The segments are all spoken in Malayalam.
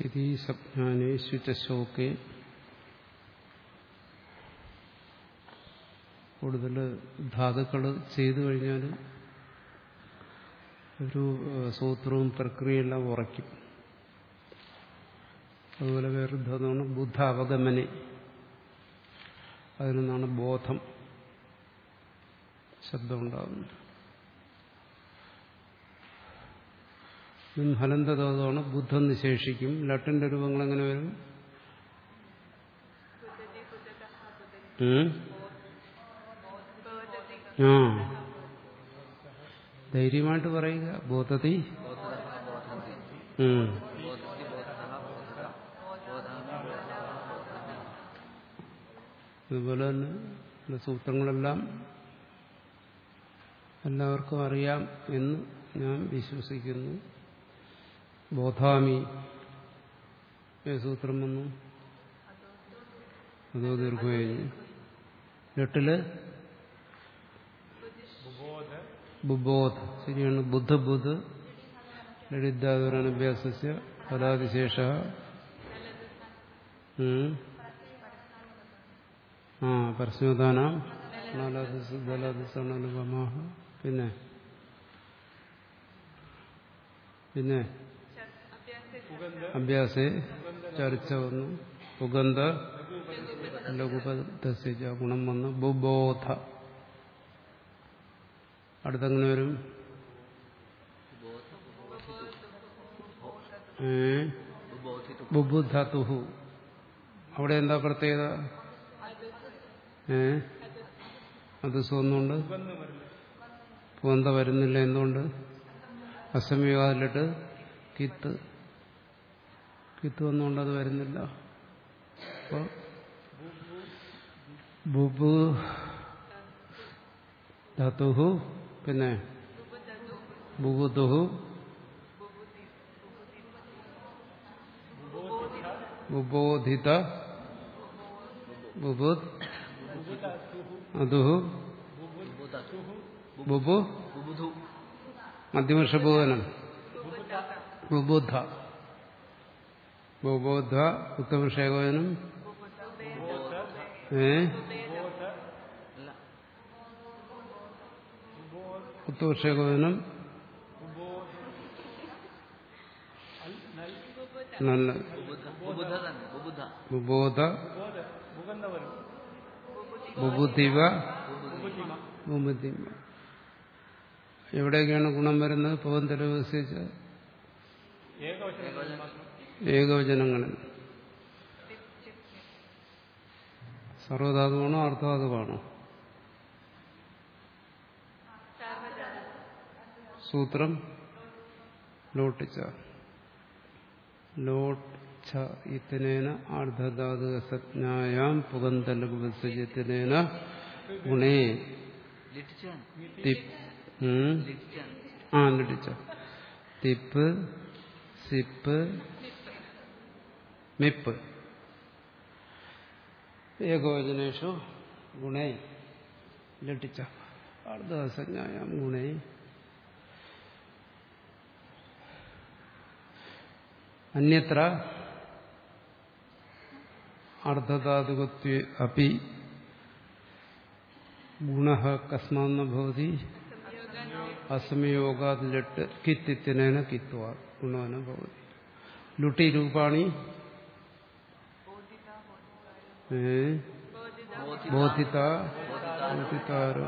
സ്ഥിതി സജ്ഞാനെ ശുചശോക്കെ കൂടുതൽ ധാതുക്കൾ ചെയ്തു കഴിഞ്ഞാൽ ഒരു സൂത്രവും പ്രക്രിയയെല്ലാം ഉറയ്ക്കും അതുപോലെ വേറൊരു ധാതുവാണ് ബുദ്ധ അവഗമനെ അതിൽ നിന്നാണ് ബോധം ശബ്ദമുണ്ടാകുന്നത് ഹലന്തതോതാണ് ബുദ്ധം നിശേഷിക്കും ലട്ടിന്റെ രൂപങ്ങൾ എങ്ങനെ വരും ആ ധൈര്യമായിട്ട് പറയുക ബോധതി അതുപോലെ തന്നെ സൂത്രങ്ങളെല്ലാം എല്ലാവർക്കും അറിയാം എന്ന് ഞാൻ വിശ്വസിക്കുന്നു ബോധാമി സൂത്രം വന്നു അതോ ദീർഘമായി എട്ടില് ബുബോധ ശരിയാണ് ബുദ്ധ ബുദ്ധ ലളിതാതുരാനഭ്യാസ ഫലാതിശേഷ ആ പരസ്യോദാനാം ദലാദിസണലുപമാഹ പിന്നെ പിന്നെ അഭ്യാസേ ചർച്ച വന്നു സുഗന്ധ ലഘുപദ ഗുണം വന്നു ബുബോധ അടുത്തെങ്ങനെ വരും ബുബുധതുഹു അവിടെ എന്താ പ്രത്യേകത ഏ അത് സ്വന്നുണ്ട് പൂന്ത വരുന്നില്ല എന്തുകൊണ്ട് അസമയവാതിലിട്ട് കിത്ത് കിത്ത് വന്നുകൊണ്ട് അത് വരുന്നില്ല അപ്പോൾ ബുബു ധതുഹു പിന്നെ ബുബുദുഹു ബുബോധിത ബുബുദ് അതുഹു ബുബു മധ്യമർഷഭൂവനം ബുബുദ്ധ ബുബോധ ഉത്തമർഷേകോവനം ഏ ഉത്തമർഷേകോവനം നല്ല ബുബോധ ബുബുദ്ധിവ ബുബുദ്ധിമ എവിടെയൊക്കെയാണ് ഗുണം വരുന്നത് പോകന്തല വിവസിച്ച് ഏകവചനങ്ങളിൽ സർവധാതുവാണോ അർത്ഥധാതുവാണോ സൂത്രം ലോട്ടിച്ച ലോട്ട ഇത്തനേന ആർദ്ധധാതു സജ്ഞായാം പുകന്തലകുപസജത്തിനേന ഗുണേ ആ ലിട്ടിച്ച തിപ്പ് സിപ്പ് മിപ്പ് ഏകവചനേഷു ഗുണേ ലട്ടിച്ച അർദ്ധസഞ്ജായാം ഗുണേ അന്യത്ര അർദ്ധധാതുകത്വ അപ്പി ഗുണ കസ്മാന്ന ഭവതി അസമയോഗാത് ലട്ട് കിത്തിത്തിനേന കിത്വ ഗുണോന ഭവതി ലുട്ടി രൂപാണി ബോധിത ബോധിതാരോ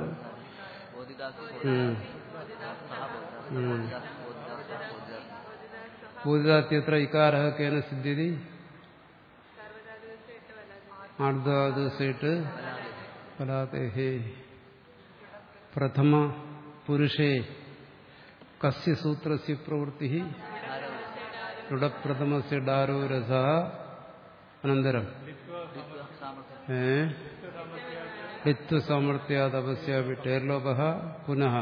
ബോധിതാത്യത്ര ഇക്കാര കേന സിദ്ധ്യതി ആർദ്ധാദിവസമായിട്ട് ഫലാതേഹേ പ്രഥമ പുരുഷേ കസ്യ സൂത്രസ്യ പ്രവൃത്തി ലുടപ്രഥമസ്യ ഡാരോ രസ അനന്തരം ലിത്വസാമർത്ഥ്യാദപസ്യാപിട്ടേർലോപ പുനഃ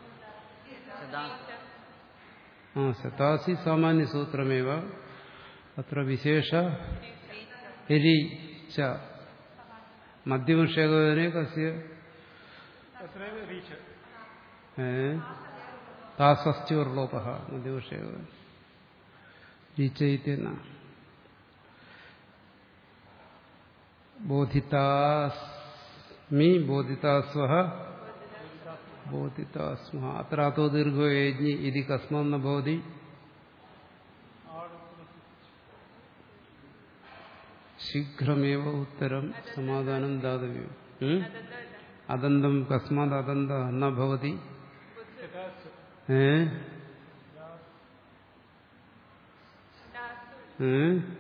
ആ സതാസി സാമാന്യസൂത്രമേവ അത്ര വിശേഷ ഹരി ച മധ്യമക്ഷേകനെ കസ്യ താസസ്ത്യോർലോപ മധ്യമക്ഷേകൻ രീച്ചയിത്തെന്ന ബോധിതാസ്മി ബോധിതാസ്വഹ ബോധിതാസ്മ അത്രാത്തോ ദീർഘോ യജ്ഞി ഇതി കസ്മെന്ന ബോധി ശീഘ്രമേവ ഉത്തരം സമാധാനം ദാതവ്യം ഉം? അദന്തം കസ്മാത് അദന്ത ന ഭവതി ഏ ഏ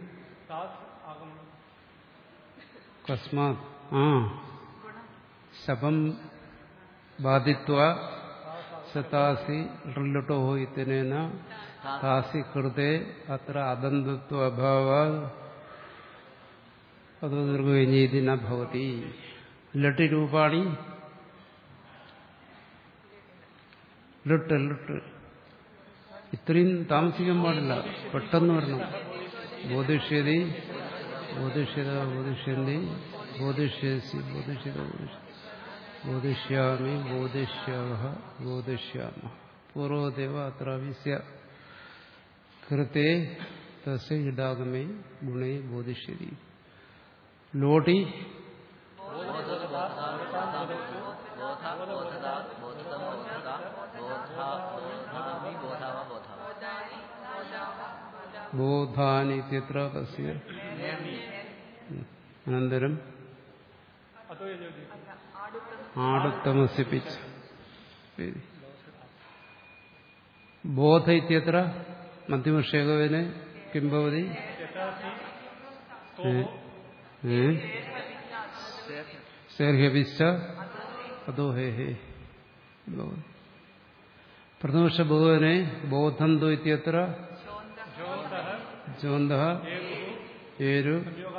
കസ്മാത് ആ ശപം ബാധിത്വ സതാസി ഋല്ലുട്ടോ ഇത്യനേന താസി കൃതേ അത്ര അദന്തത്വ അഭാവ അതോ നിർവചനീതി ന ഭവതി ലട്ട് രൂപാണി ലുട്ട് ലുട്ട് ഇത്രയും താമസിക്കാൻ പാടില്ല പെട്ടെന്ന് വരണം ബോധിഷ്യതി ബോധിഷ്യത ബോധിഷ്യന്തി ബോധിഷ്യസി ബോധിഷ്യത ബോധിഷ്യ ബോധിഷ്യാമി ബോധിഷ്യാവ ബോധിഷ്യാമ പൂർവദേവ അത്ര വിസ്യ കൃത്തെ തസ്യ ഇടാഗമേ ഗുണേ ബോധിഷ്യതി ലോടി ബോധാനി ഇത്യത്ര തസ്യ അനന്തരം ആടുത്തമസിപ്പിച്ച് ശരി. ബോധ ഇത്യത്ര മധ്യമക്ഷേകവിന് കിംഭവതി ശേർഹ്യപിച്ച അതോ ഹേ ഹേ ഭവതി. പ്രഥമക്ഷ ഭഗവനെ ബോധന്തോ ഇത്യത്ര ജോന്ത ഏരു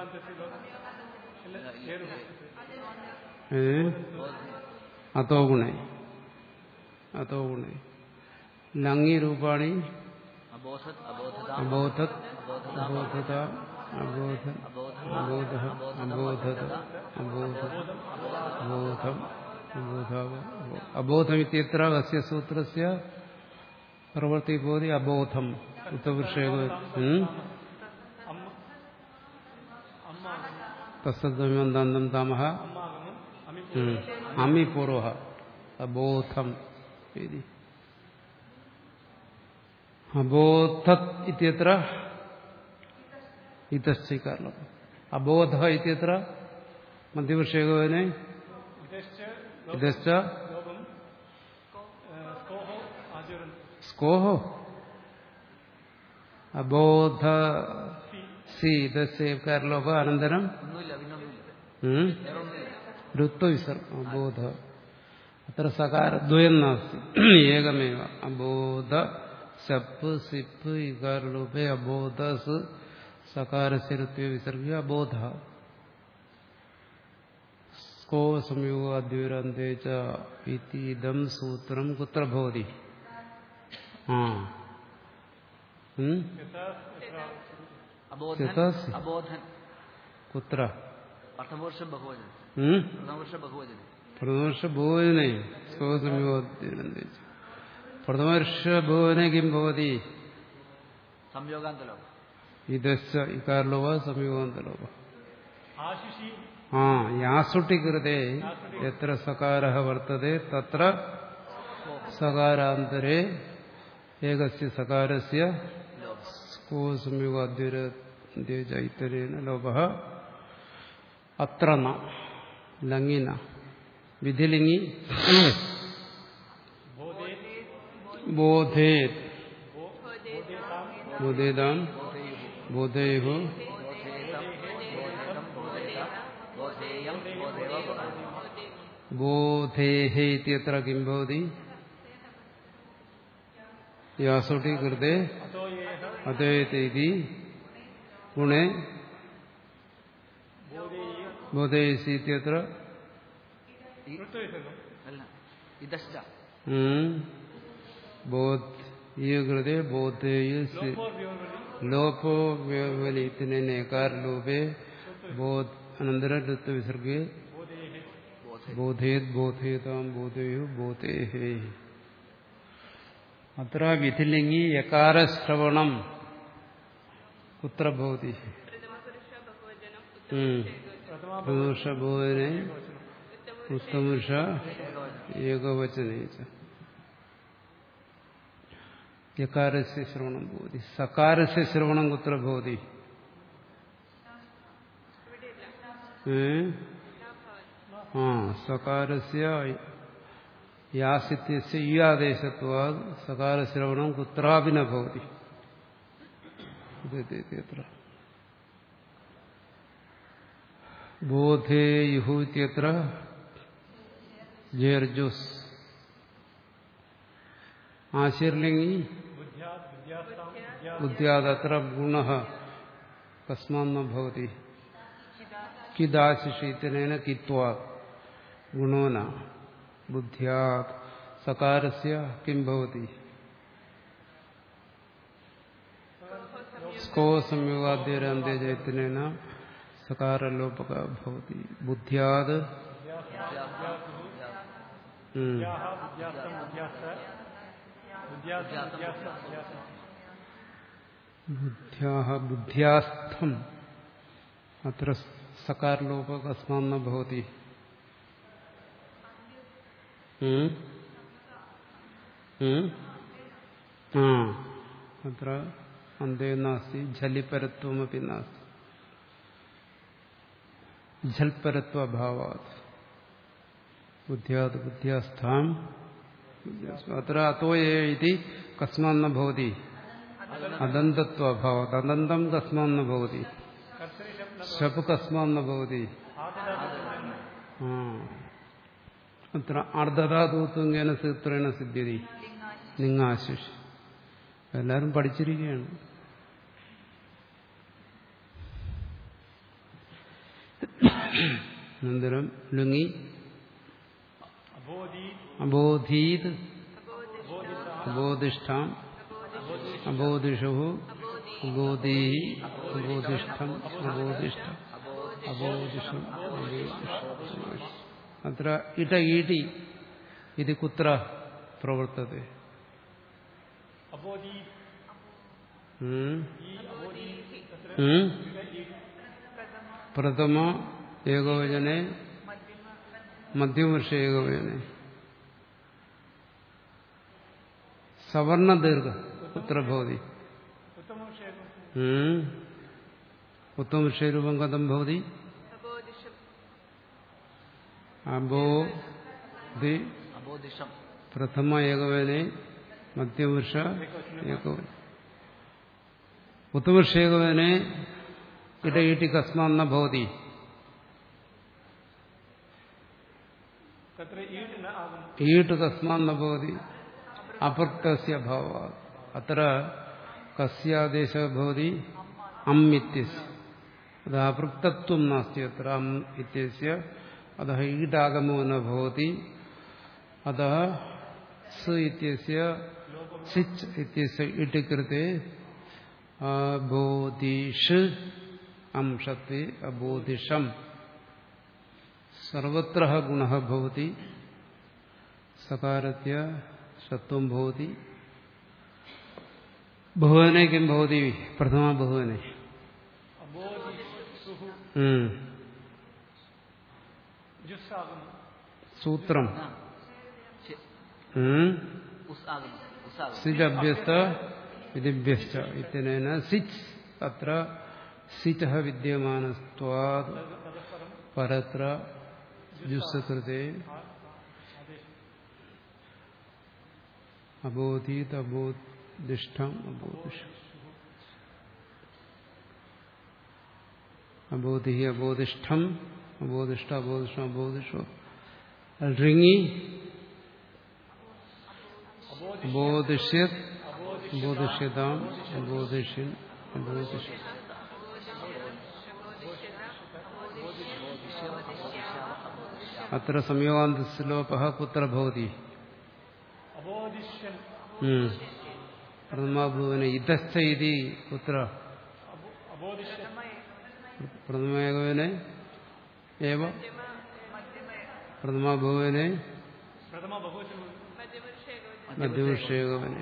ഏ അതോ ഗുണേ അതോ ഗുണേ ലങ്ങി രൂപാണി അബോധത് അബോധത അബോധത് അബോധത അബോധ അബോധ അബോധത അബോധ അബോധം അബോധാവ അബോധമിത്യത്ര അസ്യ സൂത്രസ്യ പ്രവൃത്തി ബോധി അബോധം ഉത്തപുരുഷേക തസ്സദ്വന്താന്തം താമഹ ഉം. അമി പൂർവ അബോധം ഇതി അബോധത് ഇത്യത്ര ഇതശ്ചീകരണം അബോധ ഇത്യത്ര മധ്യവിഷേകവനെ ഇതശ്ച സ്കോഹോ അബോധ സി ഇതശ്ചേകാരലോപ അനന്തരം ഒന്നുമില്ല പിന്നൊന്നുമില്ല ഉം? വേറെ ഒന്നുമില്ല ഋത്വവിസർഗ അബോധ അത്ര സകാരദ്വയം നാസ്തി ഏകമേവ അബോധ സപ്പ് സിപ്പ് ഇകാരൂപേ അബോധ സ് സകാരസ്യ ഋത്വ വിസർഗ അബോധ സ്കോ സംയോഗ അദ്വൈരാന്തേ ച ഇതി ഇദം സൂത്രം കുത്ര ഭവതി ആ ഉം? അബോധൻ യഥാസി. അബോധൻ കുത്ര പ്രഥമവർഷം ബഹുവചനം ഉം? പ്രഥമവർഷ ബഹുവചനം പ്രഥമവർഷ ഭുവനെ സ്കോസംയോഗ പ്രഥമവർഷ ഭുവനെ കിം ഭവതി സംയോഗാന്തലോ ഇതശ്ച ഇക്കാരലോവ സംയോഗാന്തലോവ ആ യാസുട്ടി കൃതേ എത്ര സകാര വർത്തതെ തത്ര സകാരാന്തരേ ഏകസ്യ സകാരസ്യ സ്കോ സംയോഗാദ്വൈതരേന ലോപ അത്ര ന ലങ്ങിന വിധിലിംഗി ബോധേത് ബോധേതാം ബോധേഹു ബോധേയം ബോധേവ ബോധേഹേ ഇത്യത്ര കിം ഭവതി യാസുട്ടി കൃതേ അതേതി ഗുണേ ബോധേയസി ഇത്യത്ര അല്ല ഇതശ്ച ബോധ ഈ കൃതേ ബോധേയ ലോപോ വ്യവലിത്തിനെ നേകാരലോപേ ബോധ അനന്തര ഋത്വ വിസർഗേ ബോധേ ബോധേത് ബോധേതാം ബോധയോ ബോധേഹേ അത്ര വിധിലിംഗി യകാരശ്രവണം കുത്ര ഭവതി ഉം. പ്രഥമപുരുഷ ബോധനെ ഉത്തമപുരുഷ ഏകവചനേ ച. യകാരസ്യ ശ്രവണം ഭവതി സകാരസ്യ ശ്രവണം കുത്ര ഭവതി ഏ ആ സകാരസ്യ യാസിത്യസ്യ ഈ ആദേശത്വാ സകാരശ്രവണം കുത്രാപി ന ഭവതി ഇത് ഇത് എത്ര ബോധേ യുഹൂത്യത്ര ജേർജുസ് ആശീർലിംഗി ബുദ്ധ്യാദത്ര ഗുണ കസ്മാന്ന ഭവതി കിദാശിഷീത്തനേന കിത്വാ ഗുണോന ബുദ്ധ്യാത് സകാരസ്യ കിം ഭവതി സ്കോ സംയോഗാദ്യരന്ത്യ ചൈത്തനേന സകാരലോപക ഭവതി ബുദ്ധ്യാത് ഉം. ബുദ്ധ്യാഹ ബുദ്ധ്യാസ്ഥം അത്ര സകാരലോപക കസ്മാന്ന ഭവതി ഉം? ഉം? ആ അത്ര അന്തേ നാസ്തി ജലിപരത്വമപി നാസ്തി ജൽപരത്വഭാവാത് ബുദ്ധ്യാത് ബുദ്ധ്യാസ്ഥാം അത്ര അത്തോ യേ ഇതി കസ്മാന്ന ഭവതി അദന്തത്വഭാവത് അദന്തം കസ്മാന്ന ഭവതി ശപ് കസ്മാന്ന ഭവതി ആ അത്ര അർദ്ധധാതുത്വങ്കേന സൂത്രേണ സിദ്ധ്യതി നിങ്ങാശിഷ് എല്ലാരും പഠിച്ചിരിക്കുകയാണ് അനന്തരം ലുങ്ങി അബോധീത് അബോധിഷ്ഠാം അബോധിഷു അബോധീ അബോധിഷ്ഠം അബോധിഷ്ഠം അബോധിഷം അത്ര ഇട ഈടി ഇത് കുത്ര പ്രവർത്തത പ്രഥമ ഏകവചനെ മധ്യവർഷ ഏകവചനെ സവർണ ദീർഘ കുത്ര ഭവതി ഉത്തമവിഷയരൂപം കഥം ഭവതി അബോധി അബോധിഷം പ്രഥമ ഏകവേനെ മധ്യപുരുഷ ഏകവൻ ഉത്തമപുരുഷ ഏകവേനെ ഇടയിട്ടി കസ്മാന്ന ഭവതി ഈട്ട് കസ്മാന്ന ഭവതി അപൃക്തസ്യ ഭാവ അത്ര കസ്യാദേശ ഭവതി അം ഇത്യസ്യ അത് അപൃക്തത്വം നാസ്തി അത്ര അം ഇത്യസ്യ അത ഈടാഗമോ ന ഭവതി അത സ് ഇത്യസ്യ സിച്ച് ഇത്യസ്യ ഇട്ടി കൃത്തെ അബോധിഷ് അംശത്തെ അബോധിഷം സർവത്ര ഗുണ ഭവതി സകാരത്യ സത്വം ഭവതി ബഹുവനെ കിം ഭവതി പ്രഥമ ബഹുവനെ ഉം. സൂത്രം ഉം. ഉസ് ആകുന്നു ഉസ് ആകുന്നു സിജ് അഭ്യസ്ത വിധിഭ്യസ്ത ഇത്യനേന സിച്ച് അത്ര സിച വിദ്യമാനസ്ത്വാത് പരത്ര ജുസ്സകൃതേ അബോധീത് അബോധിഷ്ഠം അബോധിഷം അബോധി അബോധിഷ്ഠം അബോധിഷ്ഠ അബോധിഷം അബോധിഷോ ഋങ്ങി അബോധിഷ്യത് അബോധിഷ്യതാം അബോധിഷ്യൻ അബോധിഷ്യ അത്ര സംയോഗാന്തസ്ലോപ കുത്ര ഭവതി ഉം. പ്രഥമാഭുവന ഇതസ്ഥ ഇതി കുത്ര പ്രഥമേകവനെ ഏവ പ്രഥമാഭുവനെ മധ്യവിഷേകവനെ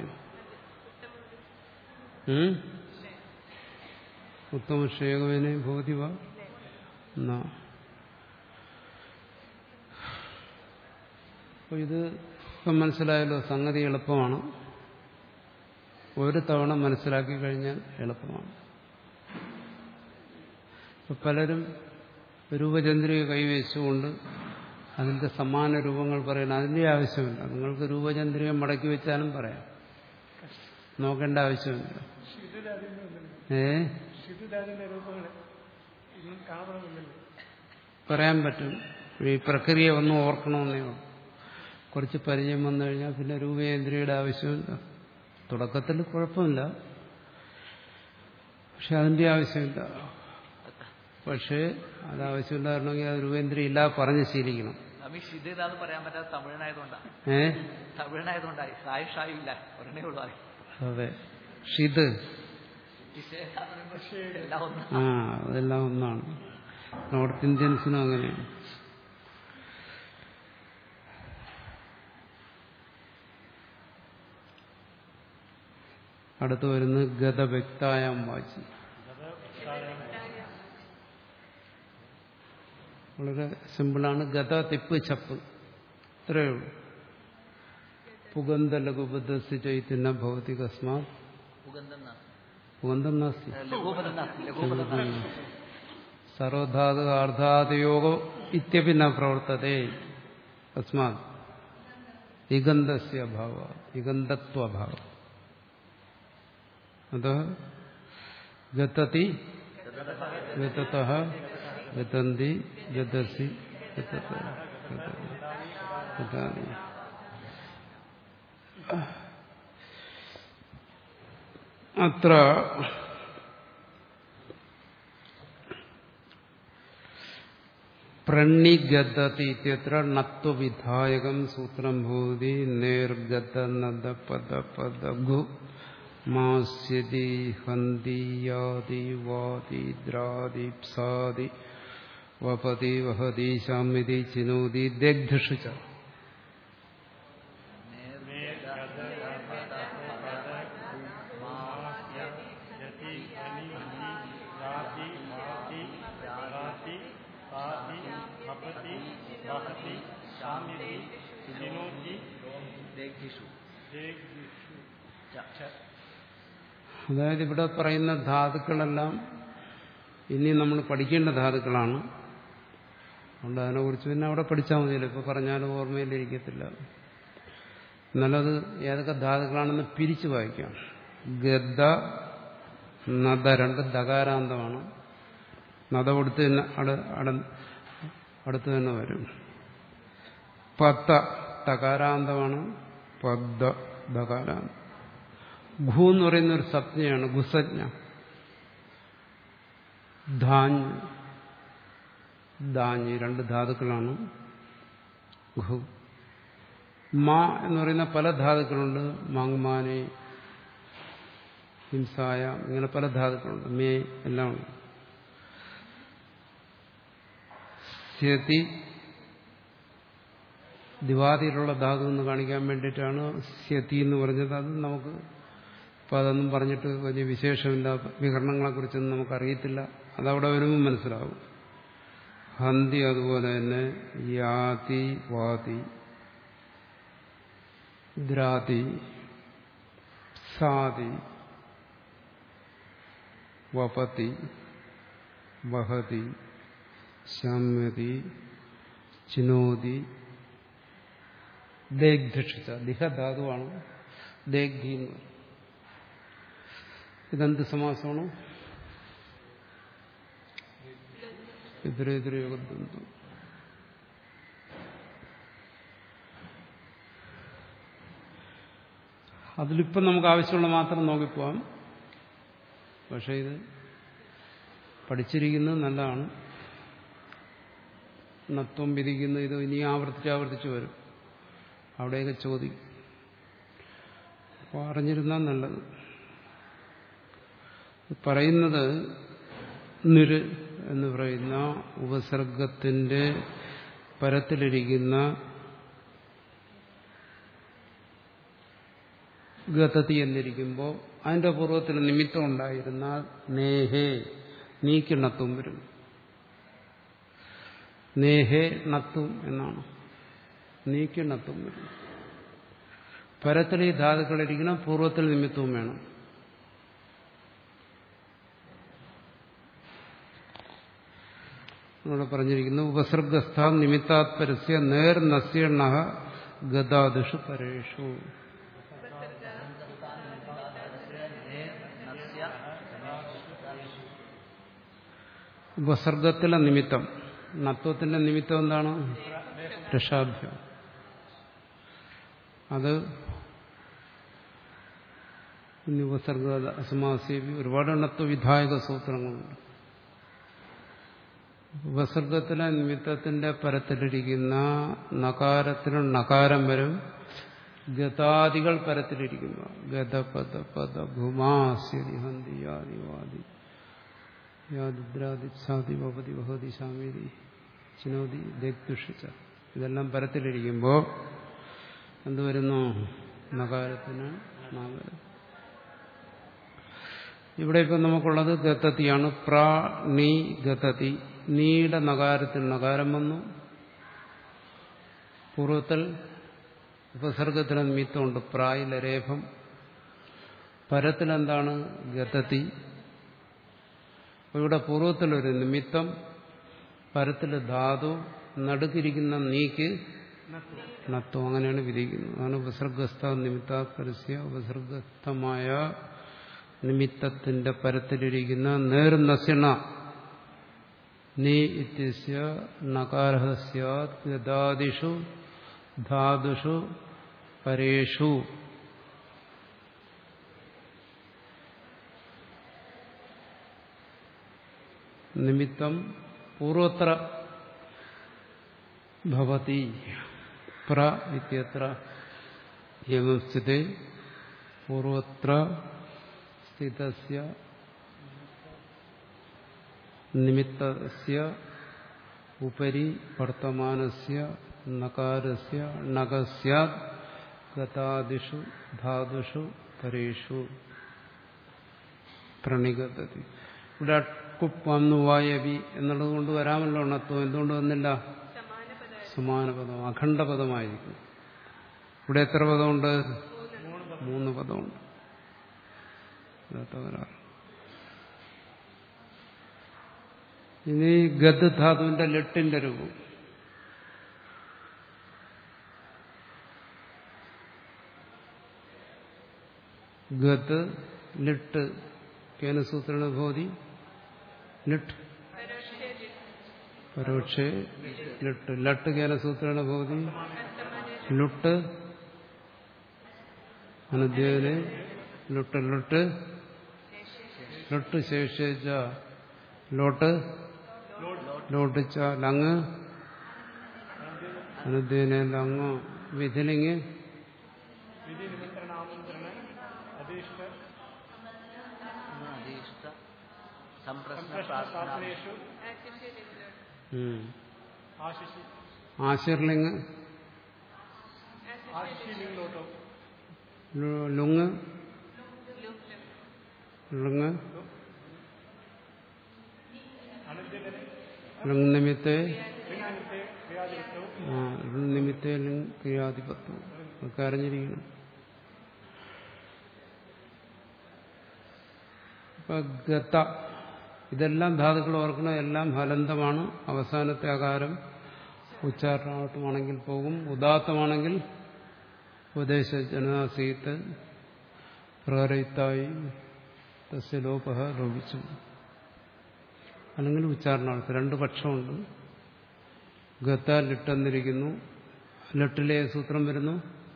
ഉത്തമക്ഷേകവനെ ഭവതി വാ ന അപ്പോൾ ഇത് ഇപ്പം മനസ്സിലായല്ലോ സംഗതി എളുപ്പമാണ് ഒരു തവണ മനസ്സിലാക്കി കഴിഞ്ഞാൽ എളുപ്പമാണ് ഇപ്പം പലരും രൂപചന്ദ്രിക കൈവച്ചുകൊണ്ട് അതിന്റെ സമാന രൂപങ്ങൾ പറയണം അതിന്റെ ആവശ്യമില്ല നിങ്ങൾക്ക് രൂപചന്ദ്രിക മടക്കി വെച്ചാലും പറയാം നോക്കേണ്ട ആവശ്യമില്ല ഏ പറയാൻ പറ്റും ഈ പ്രക്രിയ ഒന്നും ഓർക്കണമെന്നേ ഉള്ളൂ കുറച്ച് പരിചയം വന്നു കഴിഞ്ഞാൽ പിന്നെ രൂപേന്ദ്രിയുടെ ആവശ്യമില്ല തുടക്കത്തിൽ കുഴപ്പമില്ല പക്ഷെ അതിന്റെ ആവശ്യമില്ല പക്ഷേ അത് ആവശ്യമില്ലായിരുന്നെങ്കിൽ അത് രൂപേന്ദ്രി ഇല്ലാതെ പറഞ്ഞ് ശീലിക്കണം സ്വാമി ഷിത് ഇതാന്ന് പറയാൻ പറ്റാത്ത തമിഴനായതുകൊണ്ടാണ് ഏ തമിഴനായതുകൊണ്ടായി സായ് ഷായും ഇല്ല ഒരെണ്ണേ ഉള്ളൂ ആയി അതെ ഷിത് വിശേഷാന്ന് പറയുമ്പോൾ എല്ലാം ഒന്ന് ആ അതെല്ലാം ഒന്നാണ് നോർത്ത് ഇന്ത്യൻസിനും അങ്ങനെയാണ് അടുത്ത് വരുന്നത് ഗതവ്യക്തായാം വാചി വളരെ സിമ്പിളാണ് ഗത തിപ്പ് ചപ്പ് ഇത്രയേ ഉള്ളൂ പുഗന്ധ ലഘുബദ്ധസ് ചൈതന്യ ഭൗതികസ്മാ സുഗന്ധം നാസ്തി. പുഗന്ധം നാസ്തി ഏ, ലഘൂപദം നാസ്തി ലഘൂപദം നാസ്തി സർവധാതു അർദ്ധാതുയോഗോ ഇത്യപി ന പ്രവർത്തതേ തസ്മാത് ഇഗന്ധസ്യ അഭാവ ഇഗന്ധത്വഭാവ അത് ഗതതി ഗതത ഗതന്തി ഗതസി ഗതത ഗതതി ഗതാനി അത്ര പ്രണ്ണിഗതതി ഇത്യത്ര നത്വവിധായകം സൂത്രം ഭൂതി നേർഗത നദ പദ പദ ഗു മാസ്യതി ഹന്തി യാതി വാതി ദ്രാതി പ്സാതി വപതി വഹതി ശാമ്യതി ചിനോതി ദഗ്ധഷു ച ദേഗ്ധിഷു ച. അതായത് ഇവിടെ പറയുന്ന ധാതുക്കളെല്ലാം ഇനി നമ്മൾ പഠിക്കേണ്ട ധാതുക്കളാണ് അതുകൊണ്ട് അതിനെക്കുറിച്ച് പിന്നെ അവിടെ പഠിച്ചാൽ മതിയല്ലോ ഇപ്പോൾ പറഞ്ഞാലും ഓർമ്മയിലിരിക്കത്തില്ല എന്നാലത് ഏതൊക്കെ ധാതുക്കളാണെന്ന് പിരിച്ചു വായിക്കാം ഗദ്ദ നദ രണ്ട് ദകാരാന്തമാണ് നദ കൊടുത്ത് തന്നെ അട അട- അടുത്ത് തന്നെ വരും പത്ത തകാരാന്തമാണ് പദ്ദ ദകാരാന്തം ഘു എന്ന് പറയുന്ന ഒരു സജ്ഞയാണ് ഗുസജ്ഞ ധാഞ്ഞ് ധാഞ്ഞ് രണ്ട് ധാതുക്കളാണ് ഘു മാ എന്ന് പറയുന്ന പല ധാതുക്കളുണ്ട് മാങ്മാനെ ഹിംസായ ഇങ്ങനെ പല ധാതുക്കളുണ്ട് മേ എല്ലാം ഉണ്ട് സ്യതി ദിവാതിയിലുള്ള ധാതു എന്ന് കാണിക്കാൻ വേണ്ടിയിട്ടാണ് സ്യതി എന്ന് പറഞ്ഞത് അത് നമുക്ക് അപ്പോൾ അതൊന്നും പറഞ്ഞിട്ട് വലിയ വിശേഷമില്ല വികരണങ്ങളെക്കുറിച്ചൊന്നും നമുക്കറിയത്തില്ല അതവിടെ വരുമ്പോൾ മനസ്സിലാവും ഹന്തി അതുപോലെ തന്നെ യാതി വാതി ദ്രാതി സാതി വപതി വഹതി ശമ്യതി ചിനോതി ദേഗ്ധിഷിച്ച ദിഹധാതുവാണ് ദേഗ്ധി എന്ന് പറയും ഇതെന്ത് സമാസമാണ് ഇതരേതര യോഗബന്ധം അതിലിപ്പം നമുക്ക് ആവശ്യമുള്ള മാത്രം നോക്കിപ്പോവാം പക്ഷെ ഇത് പഠിച്ചിരിക്കുന്നത് നല്ലതാണ് നത്വം വിധിക്കുന്ന ഇത് ഇനി ആവർത്തിച്ച് ആവർത്തിച്ച് വരും അവിടെയൊക്കെ ചോദിക്കും അപ്പോൾ അറിഞ്ഞിരുന്നാൽ നല്ലത് പറയുന്നത് നിര് എന്ന് പറയുന്ന ഉപസർഗത്തിന്റെ പരത്തിലിരിക്കുന്ന ഗതതി എന്നിരിക്കുമ്പോൾ അതിന്റെ പൂർവ്വത്തിൽ നിമിത്തം ഉണ്ടായിരുന്ന നേഹേ നീക്ക് നത്തും വരും നേഹേ നത്തും എന്നാണ് നീക്കി നത്വം വരുന്നു പരത്തിൽ ഈ ധാതുക്കളിരിക്കണം പൂർവ്വത്തിൽ നിമിത്തവും വേണം ഇവിടെ പറഞ്ഞിരിക്കുന്നു ഉപസർഗസ്ഥ നിമിത്താത് പരസ്യ നേർ നസ്യണ ഗതാദിഷു പരേഷു നസ്യ ഉപസർഗത്തിലെ നിമിത്തം നത്വത്തിന്റെ നിമിത്തം എന്താണ് രക്ഷാഭ്യം അത് ഇനി ഉപസർഗ അസമാസേവി ഒരുപാട് നത്വവിധായക സൂത്രങ്ങളുണ്ട് ഉപസർഗത്തിലെ നിമിത്തത്തിന്റെ പരത്തിലിരിക്കുന്ന നകാരത്തിനും നകാരം വരും ഗതാദികൾ പരത്തിലിരിക്കുന്നു ഗത പദ പദ ഭൂമാസ്യതി ഹന്തി യാദിവാദി യാദിദ്രാദിച്ഛാദി ഭവതി ഭവതി ശാമീതി ചിനോതി ദഗ്ദുഷിച്ച ഇതെല്ലാം പരത്തിലിരിക്കുമ്പോൾ എന്തുവരുന്നു നകാരത്തിന് നാഗരം ഇവിടെ ഇപ്പം നമുക്കുള്ളത് ഗതത്തിയാണ് പ്ര നീ ഗതത്തി നീയുടെ നകാരത്തിൽ നകാരം വന്നു പൂർവ്വത്തിൽ ഉപസർഗത്തിന് നിമിത്തമുണ്ട് പ്രായിലെ രേഖം പരത്തിലെന്താണ് ഗതത്തി ഇവിടെ പൂർവ്വത്തിലൊരു നിമിത്തം പരത്തിൽ ധാതു നടുക്കിരിക്കുന്ന നീക്ക് നത്വം അങ്ങനെയാണ് വിധിക്കുന്നത് അതാണ് ഉപസർഗസ്ഥ നിമിത്ത പരസ്യ ഉപസർഗസ്ഥമായ നിമിത്തത്തിന്റെ പരത്തിലിരിക്കുന്ന നേർനസിണ നീ ഇത്യസ്യ നകാരഃ സ്യാത് ഗതാദിഷു ധാതുഷു പരേഷു നിമിത്തം പൂർവത്ര ഭവതി പ്ര ഇത്യത്ര എവം സ്ഥിതേ പൂർവത്ര സ്ഥിതസ്യ നിമിത്തസ്യ ഉപരി വർത്തമാനസ്യ നകാരസ്യ നഗസ്യാത് ഗതാദിഷു ധാതുഷു പരേഷു പ്രണിഗതതി ഇവിടെ കുപ്പന്നു വായവി എന്നുള്ളത് കൊണ്ട് വരാമല്ലോ ഉണത്വം എന്തുകൊണ്ട് വന്നില്ല സമാനപദം അഖണ്ഡപദമായിരിക്കും ഇവിടെ എത്ര പദമുണ്ട് മൂന്ന് പദമുണ്ട് തകരാറ് ഇനി ഗദ് ധാതുവിന്റെ ലെട്ടിന്റെ രൂപം ഗത് ലിട്ട് കേനസൂത്രണ ഭവതി ലിട്ട് പരോക്ഷേ ലിട്ട് ലട്ട് കേനസൂത്രണ ഭവതി ലുട്ട് അനുദ്യോനെ ലുട്ട് ലുട്ട് ലൊട്ട് ശേഷിച്ച ലോട്ട് ലോട്ടിച്ച ലങ് അനുദ്യനെ ലങ് വിധിലിങ് അധീഷ്ട സംപ്രശ്ന പ്രാർത്ഥന ഉം. ആശിർലിങ് ലു- ലുങ് ലുങ് ലുങ് നിമിത്തെ ആ ലുങ് നിമിത്തെ ലുങ് ക്രിയാധിപത്വം ഒക്കെ അറിഞ്ഞിരിക്കണം ഇപ്പൊ ഗത ഇതെല്ലാം ധാതുക്കൾ ഓർക്കണം എല്ലാം ഹലന്തമാണ് അവസാനത്തെ ആകാരം ഉച്ചാരണമായിട്ടുമാണെങ്കിൽ പോകും ഉദാത്തമാണെങ്കിൽ ഉപദേശ ജനനാസീത്ത് പ്രകരയിത്തായി തസ്യ ലോപഹ ലോപിച്ചു അല്ലെങ്കിൽ ഉച്ചാരണാർത്ഥം രണ്ട് പക്ഷമുണ്ട് ഗത്ത ലിട്ടെന്നിരിക്കുന്നു ലിട്ടിലെ സൂത്രം വരുന്നു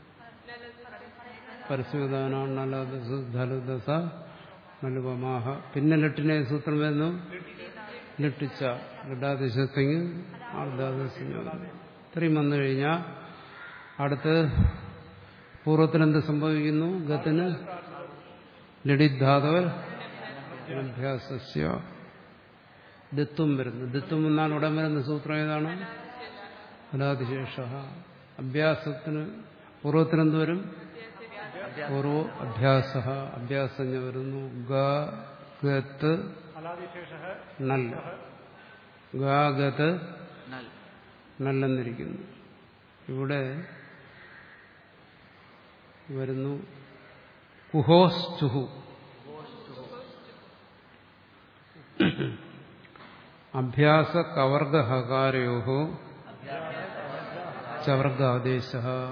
പരസ്യദാനാണ് നലദസ ധലുദസ നലുപമാഹ പിന്നെ ലിട്ടിനെ സൂത്രം വരുന്നു ലിട്ടിച്ച ലിഡാദിശത്തിങ് ഇത്രയും വന്നു കഴിഞ്ഞാൽ അടുത്ത് പൂർവ്വത്തിൽ എന്ത് സംഭവിക്കുന്നു ഗത്തിന് ലഡിധാതവൽ അഭ്യാസസ്യ ദിത്വം വരുന്നു ദിത്വം എന്നാൽ ഉടൻ വരുന്ന സൂത്രം ഏതാണ് ഫലാതിശേഷ അഭ്യാസത്തിന് പൂർവ്വത്തിന് എന്ത് വരും പൂർവ അഭ്യാസ അഭ്യാസജ്ഞ വരുന്നു ഗത്ത് നല്ല ഗാഗത് നൽ നല്ലെന്നിരിക്കുന്നു ഇവിടെ വരുന്നു കുഹോസ് ചുഹു അഭ്യാസ കവർഗ ഹകാരയോ ചവർഗാദേശ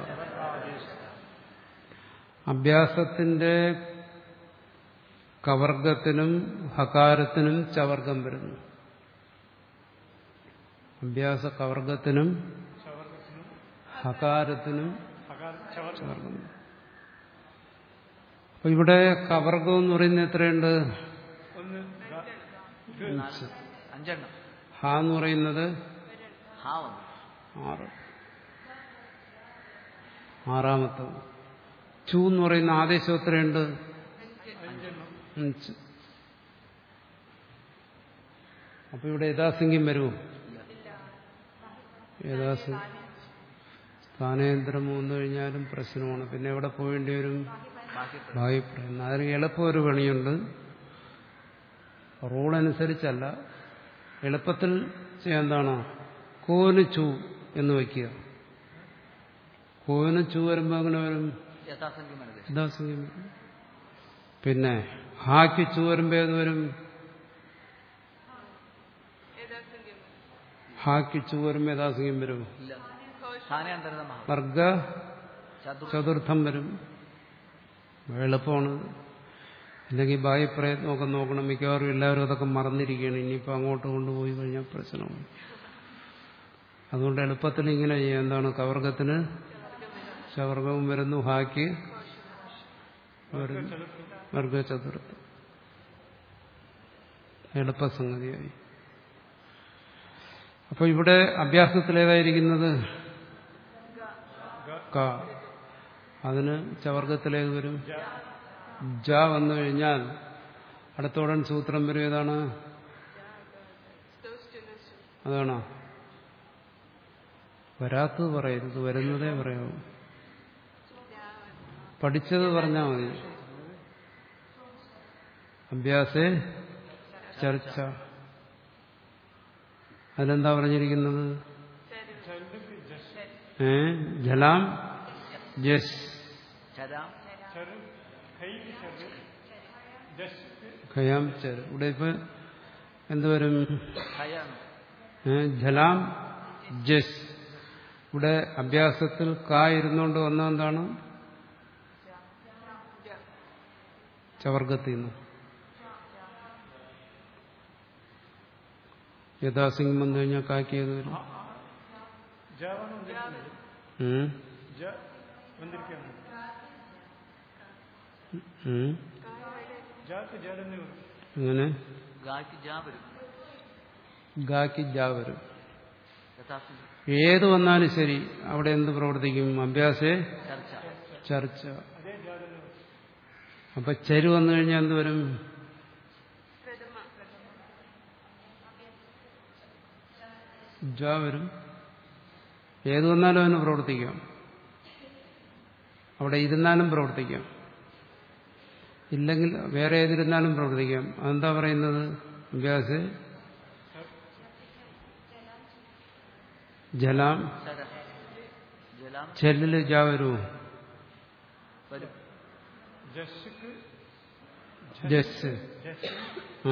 അഭ്യാസത്തിന്റെ കവർഗത്തിനും ഹകാരത്തിനും ചവർഗം വരുന്നു അഭ്യാസ കവർഗത്തിനും ഹകാരത്തിനും ചവർഗം അപ്പൊ ഇവിടെ കവർഗം എന്ന് പറയുന്നത് എത്രയുണ്ട് അഞ്ച്. അഞ്ചെണ്ണം ഹ എന്ന് പറയുന്നത് ഹാ വന്നു ആറ് ആറാമത്തത് ചു എന്ന് പറയുന്ന ആദേശം എത്രയുണ്ട് അഞ്ച് അപ്പൊ ഇവിടെ യഥാസംഖ്യം വരുമോ യഥാസംഖ്യം സ്ഥാനേന്ദ്രം വന്നു കഴിഞ്ഞാലും പ്രശ്നമാണ് പിന്നെ എവിടെ പോകേണ്ടി വരും ബാക്കി ഭാവിപ്രയം അതിന് എളുപ്പം ഒരു പണിയുണ്ട് റൂൾ അനുസരിച്ചല്ല എളുപ്പത്തിൽ ചെയ്യാൻ എന്താണ് കോന് ചൂ എന്ന് വയ്ക്കുക കോന് ചൂ വരുമ്പോൾ അങ്ങനെ വരും യഥാസംഖ്യം മനസ്സിൽ യഥാസംഖ്യം വരും. പിന്നെ ഹാക്ക് ചൂ വരുമ്പോൾ ഏത് വരും ഹാക്ക് ചൂ വരുമ്പോൾ യഥാസംഖ്യം വരും ഇല്ല സ്ഥാനാന്തരതമാണ് വർഗ ചതുർ ചതുർത്ഥം വരും എളുപ്പമാണ് അല്ലെങ്കിൽ ബാഹ്യ പ്രയത്നമൊക്കെ നോക്കണം മിക്കവാറും എല്ലാവരും അതൊക്കെ മറന്നിരിക്കുകയാണ് ഇനിയിപ്പോൾ അങ്ങോട്ട് കൊണ്ടുപോയി കഴിഞ്ഞാൽ പ്രശ്നമാണ് അതുകൊണ്ട് എളുപ്പത്തിൽ ഇങ്ങനെ ചെയ്യാം എന്താണ് കവർഗത്തിന് ചവർഗവും വരുന്നു ഹാക്ക് വരുന്നു വർഗ ചതുർത്ഥം എളുപ്പസംഗതിയായി അപ്പൊ ഇവിടെ അഭ്യാസത്തിൽ ഏതായിരിക്കുന്നത് ക അതിന് ചവർഗത്തിലേത് വരും ജ വന്നു കഴിഞ്ഞാൽ അടുത്തോടൻ സൂത്രം വരും ഏതാണ് അതാണോ വരാത്തത് പറയരുത് വരുന്നതേ പറയാവൂ പഠിച്ചത് പറഞ്ഞാൽ മതി അഭ്യാസേ ചർച്ച അതിലെന്താ പറഞ്ഞിരിക്കുന്നത് ഏ ജലാം ജസ് ചരാം ഖയാം ചർ ഇവിടെ ഇപ്പൊ എന്തുവരും ഖയാണ് ഏ, ജലാം ജസ് ഇവിടെ അഭ്യാസത്തിൽ കാ ഇരുന്നുകൊണ്ട് വന്ന എന്താണ് ചവർഗത്തിൽ നിന്ന് യഥാസിംഗം വന്നു കഴിഞ്ഞാൽ കാക്കി ഏത് വരും ഉം. ഉം. അങ്ങനെ ഗാക്ക് ജാ വരും ഗാക്കി ജാ വരും യഥാസംഖ്യം ഏത് വന്നാലും ശരി അവിടെ എന്ത് പ്രവർത്തിക്കും അഭ്യാസേ ചർച്ച ചർച്ച അപ്പൊ ചെരു വന്നു കഴിഞ്ഞാൽ എന്ത് വരും ജ വരും ഏത് വന്നാലും അതിന് പ്രവർത്തിക്കാം അവിടെ ഇരുന്നാലും പ്രവർത്തിക്കാം ഇല്ലെങ്കിൽ വേറെ ഏതിരുന്നാലും പ്രവർത്തിക്കാം അതെന്താ പറയുന്നത് അഭ്യാസ് ജലാം ചര ജലാം ചെല്ലില് ജാ വരുമോ വരും ജസ് ആ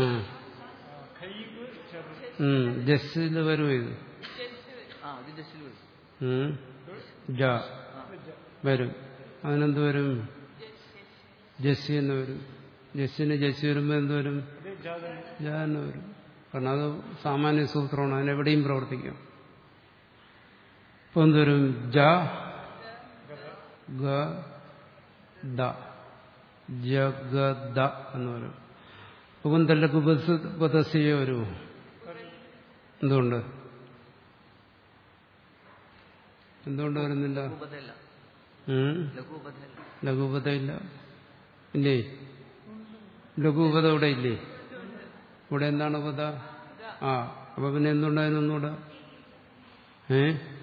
ഉം, ജസ്സില് വരും ഇത് ആ ഇത് ജസ്റ്റിൽ വരും ഉം. ജ വരും അതിനെന്ത് വരും ജസ്സി എന്ന് വരും ജസ്സിന് ജസ്സി വരുമ്പോ എന്ത് വരും ജ എന്ന് വരും കാരണം അത് സാമാന്യ സൂത്രമാണ് അതിനെവിടെയും പ്രവർത്തിക്കാം ഇപ്പൊ എന്തുവരും ജ ഗ ദ ജഗദ എന്ന് വരും ഉപന്തല്ല ഉപദസ്യ വരുമോ എന്തുകൊണ്ട് എന്തുകൊണ്ട് വരുന്നില്ല ഉപതല്ല ഉം? ലഘുപതല്ല ലഘുപത ഇല്ല ഇല്ലേ ലഘുപത ഇവിടെ ഇല്ലേ ഇവിടെ എന്താണ് പദ ആ അപ്പൊ പിന്നെ എന്തുകൊണ്ട് അതിനൊന്നുകൂടെ ഏ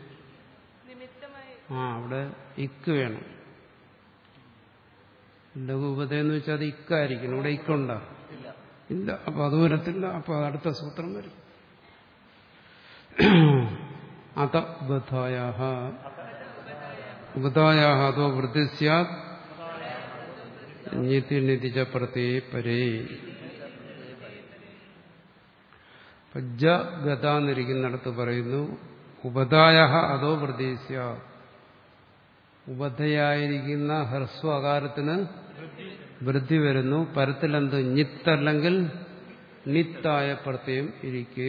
ആ അവിടെ ഇക്ക് വേണം ലഘുപത എന്ന് വെച്ചാൽ അത് ഇക്കായിരിക്കണം ഇവിടെ ഇക്കുണ്ടോ ഇല്ല ഇല്ല അപ്പൊ അത് വരത്തില്ല അപ്പൊ അടുത്ത സൂത്രം വരും അതബദ്ധായ ഉപതായാഹ അതോ വൃദ്ധി സ്യാത് നിതി നിതിജ പ്രത്യേ പരേ ജ ഗത എന്നിരിക്കുന്നിടത്ത് പറയുന്നു ഉപതായ അതോ വൃദ്ധി സ്യാത് ഉപധയായിരിക്കുന്ന ഹ്രസ്വ അകാരത്തിന് വൃദ്ധി വരുന്നു പരത്തിലെന്ത് ഞിത്തല്ലെങ്കിൽ നിത്തായ പ്രത്യയം ഇരിക്കേ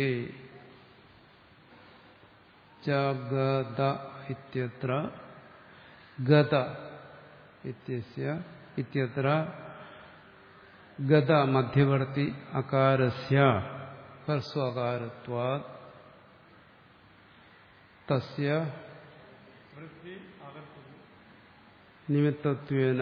ജഗത ഇത്യത്ര ഗത ഇത്യസ്യ ഇത്യത്ര ഗത മധ്യവർത്തി അകാരസ്യ ഹ്രസ്വകാരത്വാ തസ്യ നിമിത്തത്വേന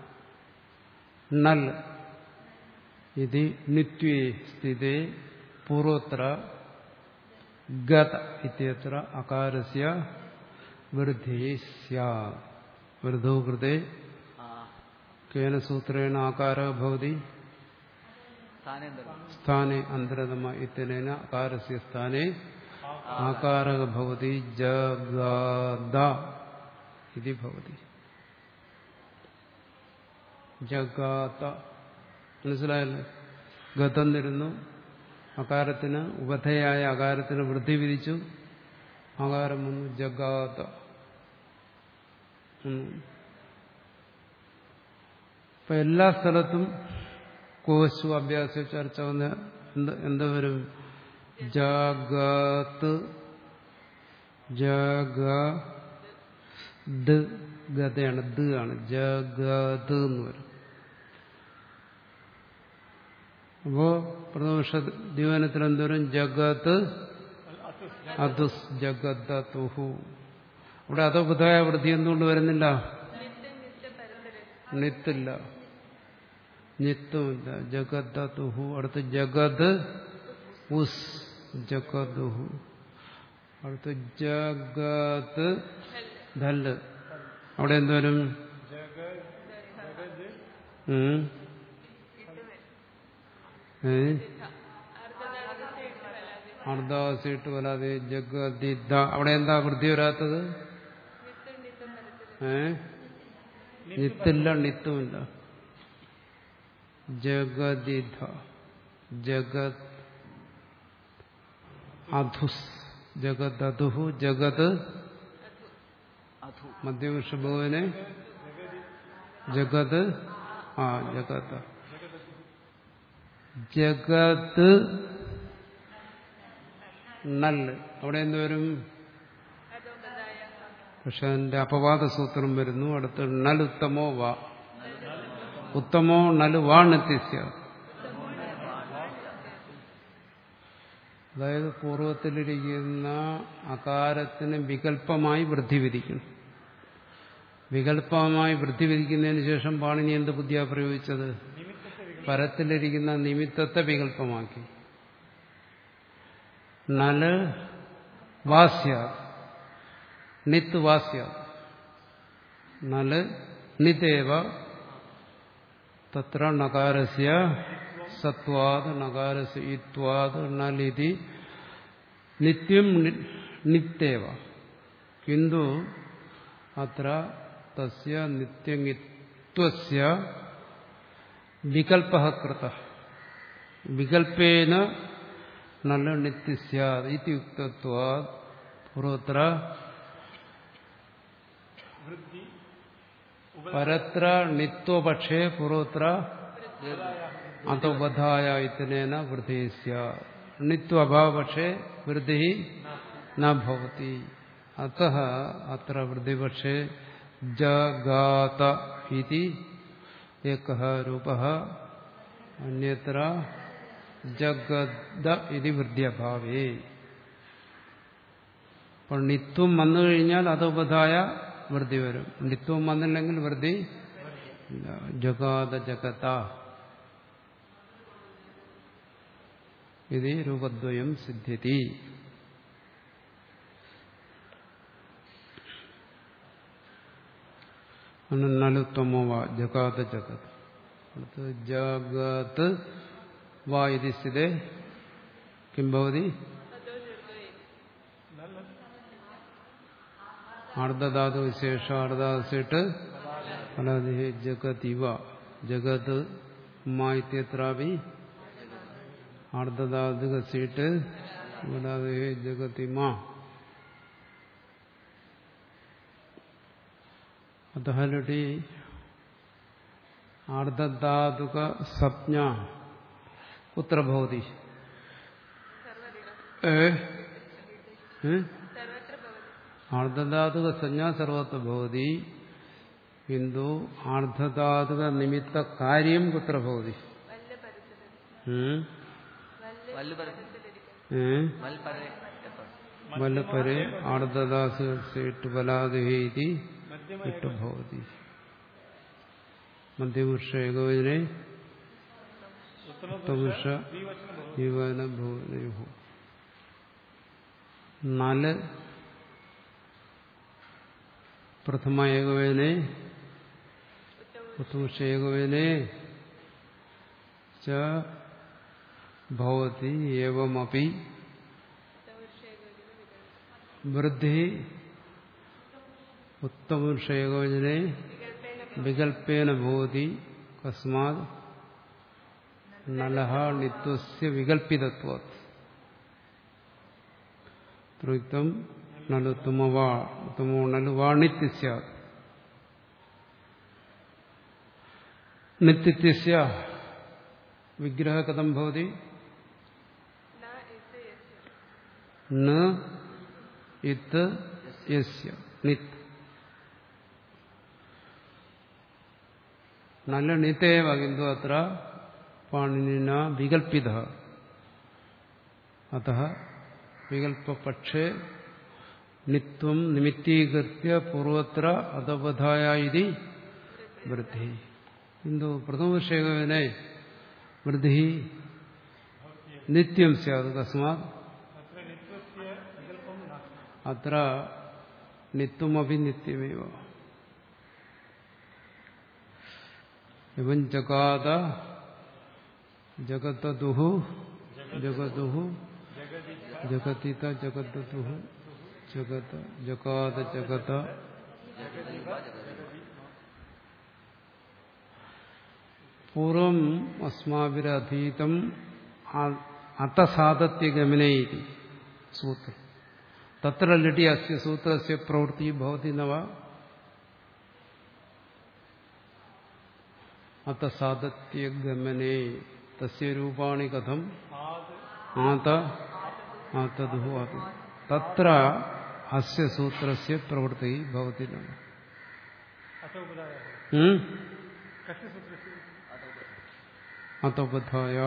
നൽ ഇത് നിത്വേ സ്ഥിതേ പൂർവത്ര ഗത ഇത്യത്ര അകാരസ്യ വൃദ്ധി സ്യാത് വൃദ്ധോ കൃതേ ആ കേന സൂത്രേണ ആകാര ഭവതി സ്ഥാനേന്തരം സ്ഥാനെ അന്തരതമ ഇത്യനേന അകാരസ്യ സ്ഥാനെ ആകാരക ഭവതി ജഗാദ ഇതി ഭവതി ജഗാത മനസ്സിലായല്ലോ ഗതം തരുന്നു അകാരത്തിന് ഉപധയായ അകാരത്തിന് വൃദ്ധി വിധിച്ചു ആകാരം വന്നു ജഗാത ഇപ്പൊ എല്ലാ സ്ഥലത്തും കോശു അഭ്യാസ ചർച്ച വന്ന് എന്ത് എന്ത് വരും ജഗത് ജഗ ദ് ഗതയാണ് ദ് ആണ് ജഗത് എന്ന് വരും അപ്പോ പ്രഥമപക്ഷ ദിവനത്തിൽ എന്തോരം ജഗത് അതുസ് ജഗത്തുഹു ഇവിടെ അതോബുധായ വൃത്തി എന്തുകൊണ്ട് വരുന്നില്ല നിത്തില്ല നിത്തുമില്ല ജഗത്തുഹു അടുത്ത് ജഗത് ഉസ് ജഗതുഹു അടുത്ത് ജഗത് ധല് അവിടെ എന്തോരും ഉം ഏ അർദ്ധാസിട്ട് വരാതെ ജഗദിദ്ധ അവിടെ എന്താ വൃദ്ധി വരാത്തത് ഏ നിത്തില്ല നിത്തുമില്ല ജഗദിധ ജഗത് അധുസ് ജഗത് അധുഹു ജഗത് അധു മധ്യവൃഷഭുവിനെ ജഗത് ആ ജഗത് ജഗത് നല്ല് അവിടെ എന്തുവരും പക്ഷെ അതിന്റെ അപവാദ സൂത്രം വരുന്നു അടുത്ത് നൽ ഉത്തമോ വാ ഉത്തമോ നല് വാ നിത്യസ്യ അതായത് പൂർവത്തിലിരിക്കുന്ന അകാരത്തിന് വികല്പമായി വൃദ്ധി വിധിക്കണം വികല്പമായി വൃദ്ധി വിധിക്കുന്നതിന് ശേഷം പാണിനി എന്ത് ബുദ്ധിയാ പ്രയോഗിച്ചത് പരത്തിലിരിക്കുന്ന നിമിത്തത്തെ വികല്പമാക്കി നല് വാസ്യ നിത്ത് വാസ്യ നല് നിതേവ തത്ര നകാരസ്യ സത്വാത് നകാരസ്യ ഇത്വാത് നലിതി നിത്യം നി- നിത്യേവ കിന്തു അത്ര തസ്യ നിത്യങ്ങിത്വസ്യ വികൽപ്പ കൃത വികൽപ്പേന നല്ല നിത്യ സ്യാത് ഇതി യുക്തത്വാത് പൂർവത്ര പരത്ര നിത്വപക്ഷേ പൂർവത്ര അതോബധായ ഇത്തനേന വൃദ്ധി സ്യാത് നിത്വഭാവപക്ഷേ വൃദ്ധി ന ഭവതി അത അത്ര വൃദ്ധിപക്ഷേ ജഗാത ഇതി ഏകഃ രൂപഃ അന്യത്ര ജഗദ ഇതി വൃദ്ധ്യഭാവേ അപ്പോൾ നിത്വം വന്നു കഴിഞ്ഞാൽ അത് ഉപധായ വൃദ്ധി വരും നിത്വം വന്നില്ലെങ്കിൽ വൃദ്ധി ഇല്ല. ജഗാത ജഗത ഇത് രൂപദ്വയം സിദ്ധ്യതി നലുത്തമോ വാ ജഗാത ജഗത് അടുത്ത് ജഗത് വാ ഇതി സ്ഥിതേ കിം ഭവതി ആർദ്ധാതു വിശേഷ ആർദ്ധാസിട്ട് ഫലാദിഹ ജഗതിവ ജഗത് ഇത്യത്രാപി ആർദ്ധാതുക സീട്ട് ഫലാദിഹ ജഗതിമ अतः लटि आर्धधातुक संज्ञ कुत्र भवति आर्धधातुक संज्ञा सर्वत्र भवति किन्तु आर्धधातुक निमित्त कार्यं कुत्र भवति വല്ല് പരത്തിൽ വൽ പരേ എപ്പോൾ വല്ലപ്പരെ ആർദ്ധദാസ് സേട്ട് ബലാദിഹി ഇട്ട് ഭവതി മധ്യപുരുഷ ഏകവചനെ ഉത്തമപുരുഷ ജീവന ഭുവനയോ നാല് പ്രഥമ ഏകവേനെ ഉത്തമപുരുഷ ഏകവേനെ ച ഭവതി ഏവമപി വൃദ്ധി ഉത്തമപുരുഷേകവചനെ വികൽപ്പേന ഭവതി കസ്മാത് നലഹ നിത്വസ്യ വികൽപ്പിതത്വാത് പ്രയുക്തം നലുത്തമവാ ഉത്തമോ നലു വാ നിത്യ സ്യാത് നിത്യസ്യ വിഗ്രഹ കഥം ഭവതി ന ഇത്ത് യസ്യ നിത് നല്ല നിത്തേവ കിന്തു അത്ര പാണിനിന വികൽപ്പിത അത വികൽപ്പപക്ഷേ നിത്വം നിമിത്തീകൃത്യ പൂർവത്ര അധവധായ ഇതി വൃദ്ധി കിന്തു പ്രഥമവിഷയകവിനെ വൃദ്ധി നിത്യം സ്യാത് തസ്മാത് അത്ര നിത്വമപി നിത്യമേവ ഇവൻ ജഗാത ജഗത്തദുഹു ജഗതുഹു ജഗതിത ജഗദ്ദുഹു ജഗത ജഗാത ജഗത പൂർവം അസ്മാഭിരധീതം അത്തസാധത്യഗമനേ സൂത്രം തത്ര ലട്ടി അസ്യ സൂത്രസ്യ പ്രവൃത്തി ഭവതി നവ അത്തസാധത്യഗമനേ തസ്യ രൂപാണി കഥം ആത ആതദുഹു ആത തത്ര അസ്യ സൂത്രസ്യ പ്രവൃത്തി ഭവതി നവ അതോപധായ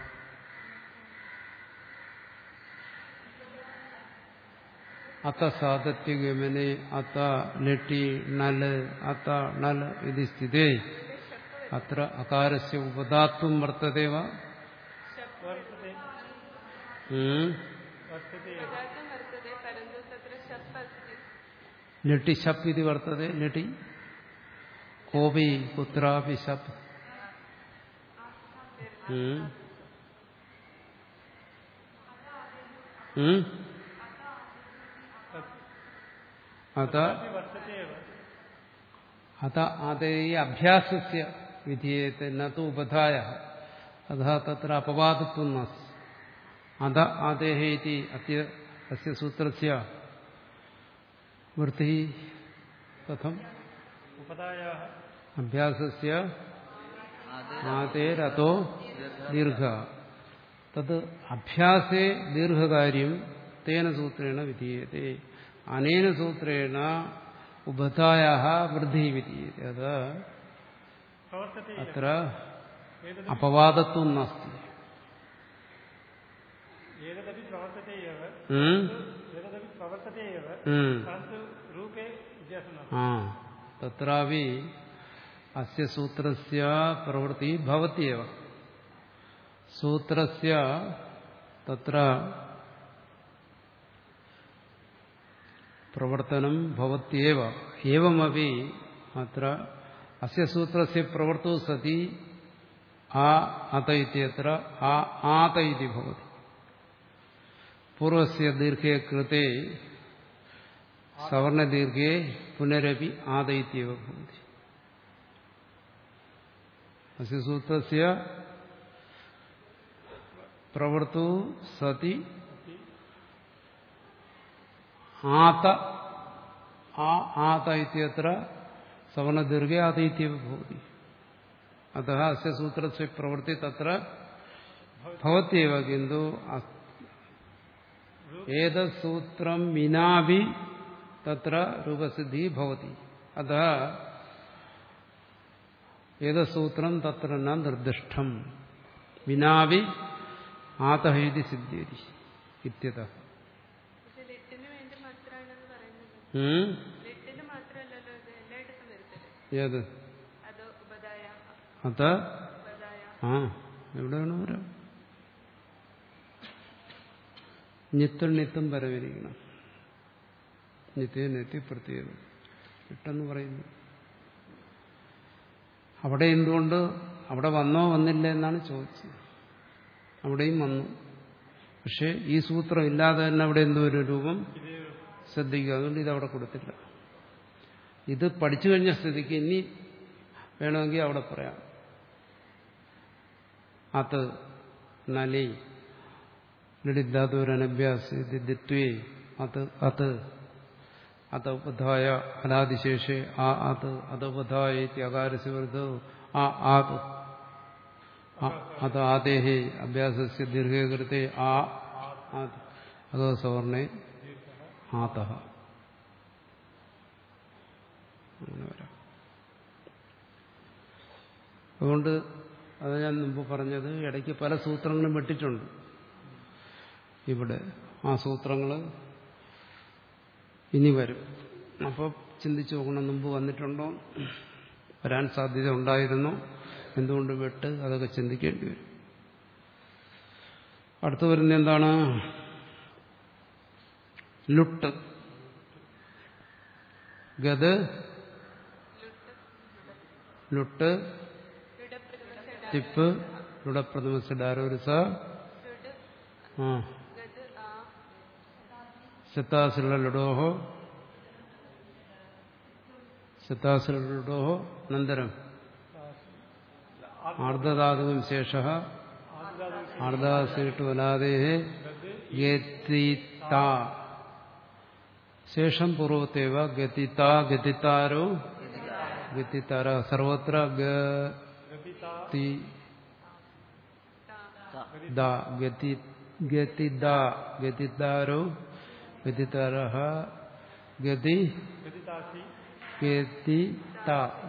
അത സാധത്യഗമനെ അത ലെട്ടി നല് അത നൽ ഇത് സ്ഥിതേ അത്ര അകാരസ്യ ഉപദാത്വം വർത്തതേവ ലെട്ടി ശപ്പ് ഇത് വർത്തതെ ലെട്ടി കോപി കുത്രാപി ശപ്പ് അത അത ആദേ അഭ്യാസസ്യ വിധീയത്തെ നു ഉപധായ അത തത്ര അപവാദത്വം നാസ്തി അത ആദേഹ ഇതി അസ്യ അസ്യ സൂത്രസ്യ വൃത്തി കഥം അഭ്യാസസ്യ ആതേരതോ ദീർഘ തത് അഭ്യാസേ ദീർഘകാര്യം തേന സൂത്രേണ വിധീയത്തെ അനേന സൂത്രേണ ഉപധായ വൃദ്ധി വിധീയത്തെ അത് അത്ര അപവാദത്വം നാസ്തി ആ തത്രാവി അസ്യ സൂത്രസ്യ പ്രവൃത്തി ഭവത്യവ സൂത്രസ്യ തത്ര പ്രവർത്തനം ഭവത്യവ ഏവമപി അത്ര അസ്യ സൂത്രസ്യ പ്രവർത്തോ സതി ആ അത ഇത്യത്ര ആ ആത ഇതി ഭവതി പൂർവസ്യ ദീർഘേ കൃത്തെ സവർണദീർഘേ പുനരപി ആദയിത്യവ ഭവതി അസ്യ സൂത്രസ്യ പ്രവൃത്തു സതി ആത ആ ആത ഇത്യത്ര സവർണദീർഘേ ആദയിത്യവ ഭവതി അतः अस्य सूत्रस्य प्रवृत्ति तत्र भवत्येव किन्तु एतत्सूत्रं विनापि तत्र रूपसिद्धिः भवति अतः एतत्सूत्रं तत्र न निर्दिष्टं विनापि आतः इति सिद्ध्यति इत्यतः പക്ഷെ ലിറ്റിന് വേണ്ടി മാത്രമാണെന്ന് പറയുന്നത് ഉം? ലിറ്റിന് മാത്രമല്ലല്ലോ ഇത് എല്ലായിടത്തും വരുത്തല് ഏത് അത് ഉപതായ അത് ഉപതായ ആ എവിടെയാണ് വരാം നിത്തും നിത്തും വരവിരിക്കണം നിത്യ നെത്തി പ്രത്യേകം ഇട്ടെന്ന് പറയുന്നു അവിടെ എന്തുകൊണ്ട് അവിടെ വന്നോ വന്നില്ല എന്നാണ് ചോദിച്ചത് അവിടെയും വന്നു പക്ഷെ ഈ സൂത്രം ഇല്ലാതെ തന്നെ അവിടെ എന്തോ ഒരു രൂപം ശ്രദ്ധിക്കുക അതുകൊണ്ട് ഇത് അവിടെ കൊടുത്തില്ല ഇത് പഠിച്ചു കഴിഞ്ഞ സ്ഥിതിക്ക് ഇനി വേണമെങ്കിൽ അവിടെ പറയാം അത് നലി ലളിതാതൊരനഭ്യാസ ദിത്വേ അത് അത് അതോപധായ അനാദിശേഷേ ആ അത് അതോപധായ അകാരസ്യവൃതോ ആ ആത് അത് ആദേഹേ അഭ്യാസസ്യ ദീർഘകൃത്തെ ആ ആത് അതോ സവർണേ ആത അങ്ങനെ വരാം അതുകൊണ്ട് അത് ഞാൻ മുമ്പ് പറഞ്ഞത് ഇടയ്ക്ക് പല സൂത്രങ്ങളും വെട്ടിട്ടുണ്ട് ഇവിടെ ആ സൂത്രങ്ങൾ ഇനി വരും അപ്പോൾ ചിന്തിച്ചു നോക്കണം മുമ്പ് വന്നിട്ടുണ്ടോ വരാൻ സാധ്യത ഉണ്ടായിരുന്നു എന്തുകൊണ്ട് വെട്ട് അതൊക്കെ ചിന്തിക്കേണ്ടി വരും അടുത്തു വരുന്ന എന്താണ് ലുട്ട് ഗത് ലുട്ട് തിപ്പ് ലുടപ്രഥമസിഡാരോരുസ ആ ഗത് ആ ശത്താസുള്ള ലുഡോഹോ ശത്താസുള്ള ലുഡോഹോ അനന്തരം ആർദ്ധാതുകം ശേഷ ആർദ്ധാസീട്ട് വലാദേ ഗതിത ശേഷം പൂർവത്തേവ ഗതിത ഗതിതാരോ ഗതിതാര സർവത്ര ഗതി ദ ഗതി ഗതിദ ഗതിതാരോ ഗതിതാര ഗതി ഗതിത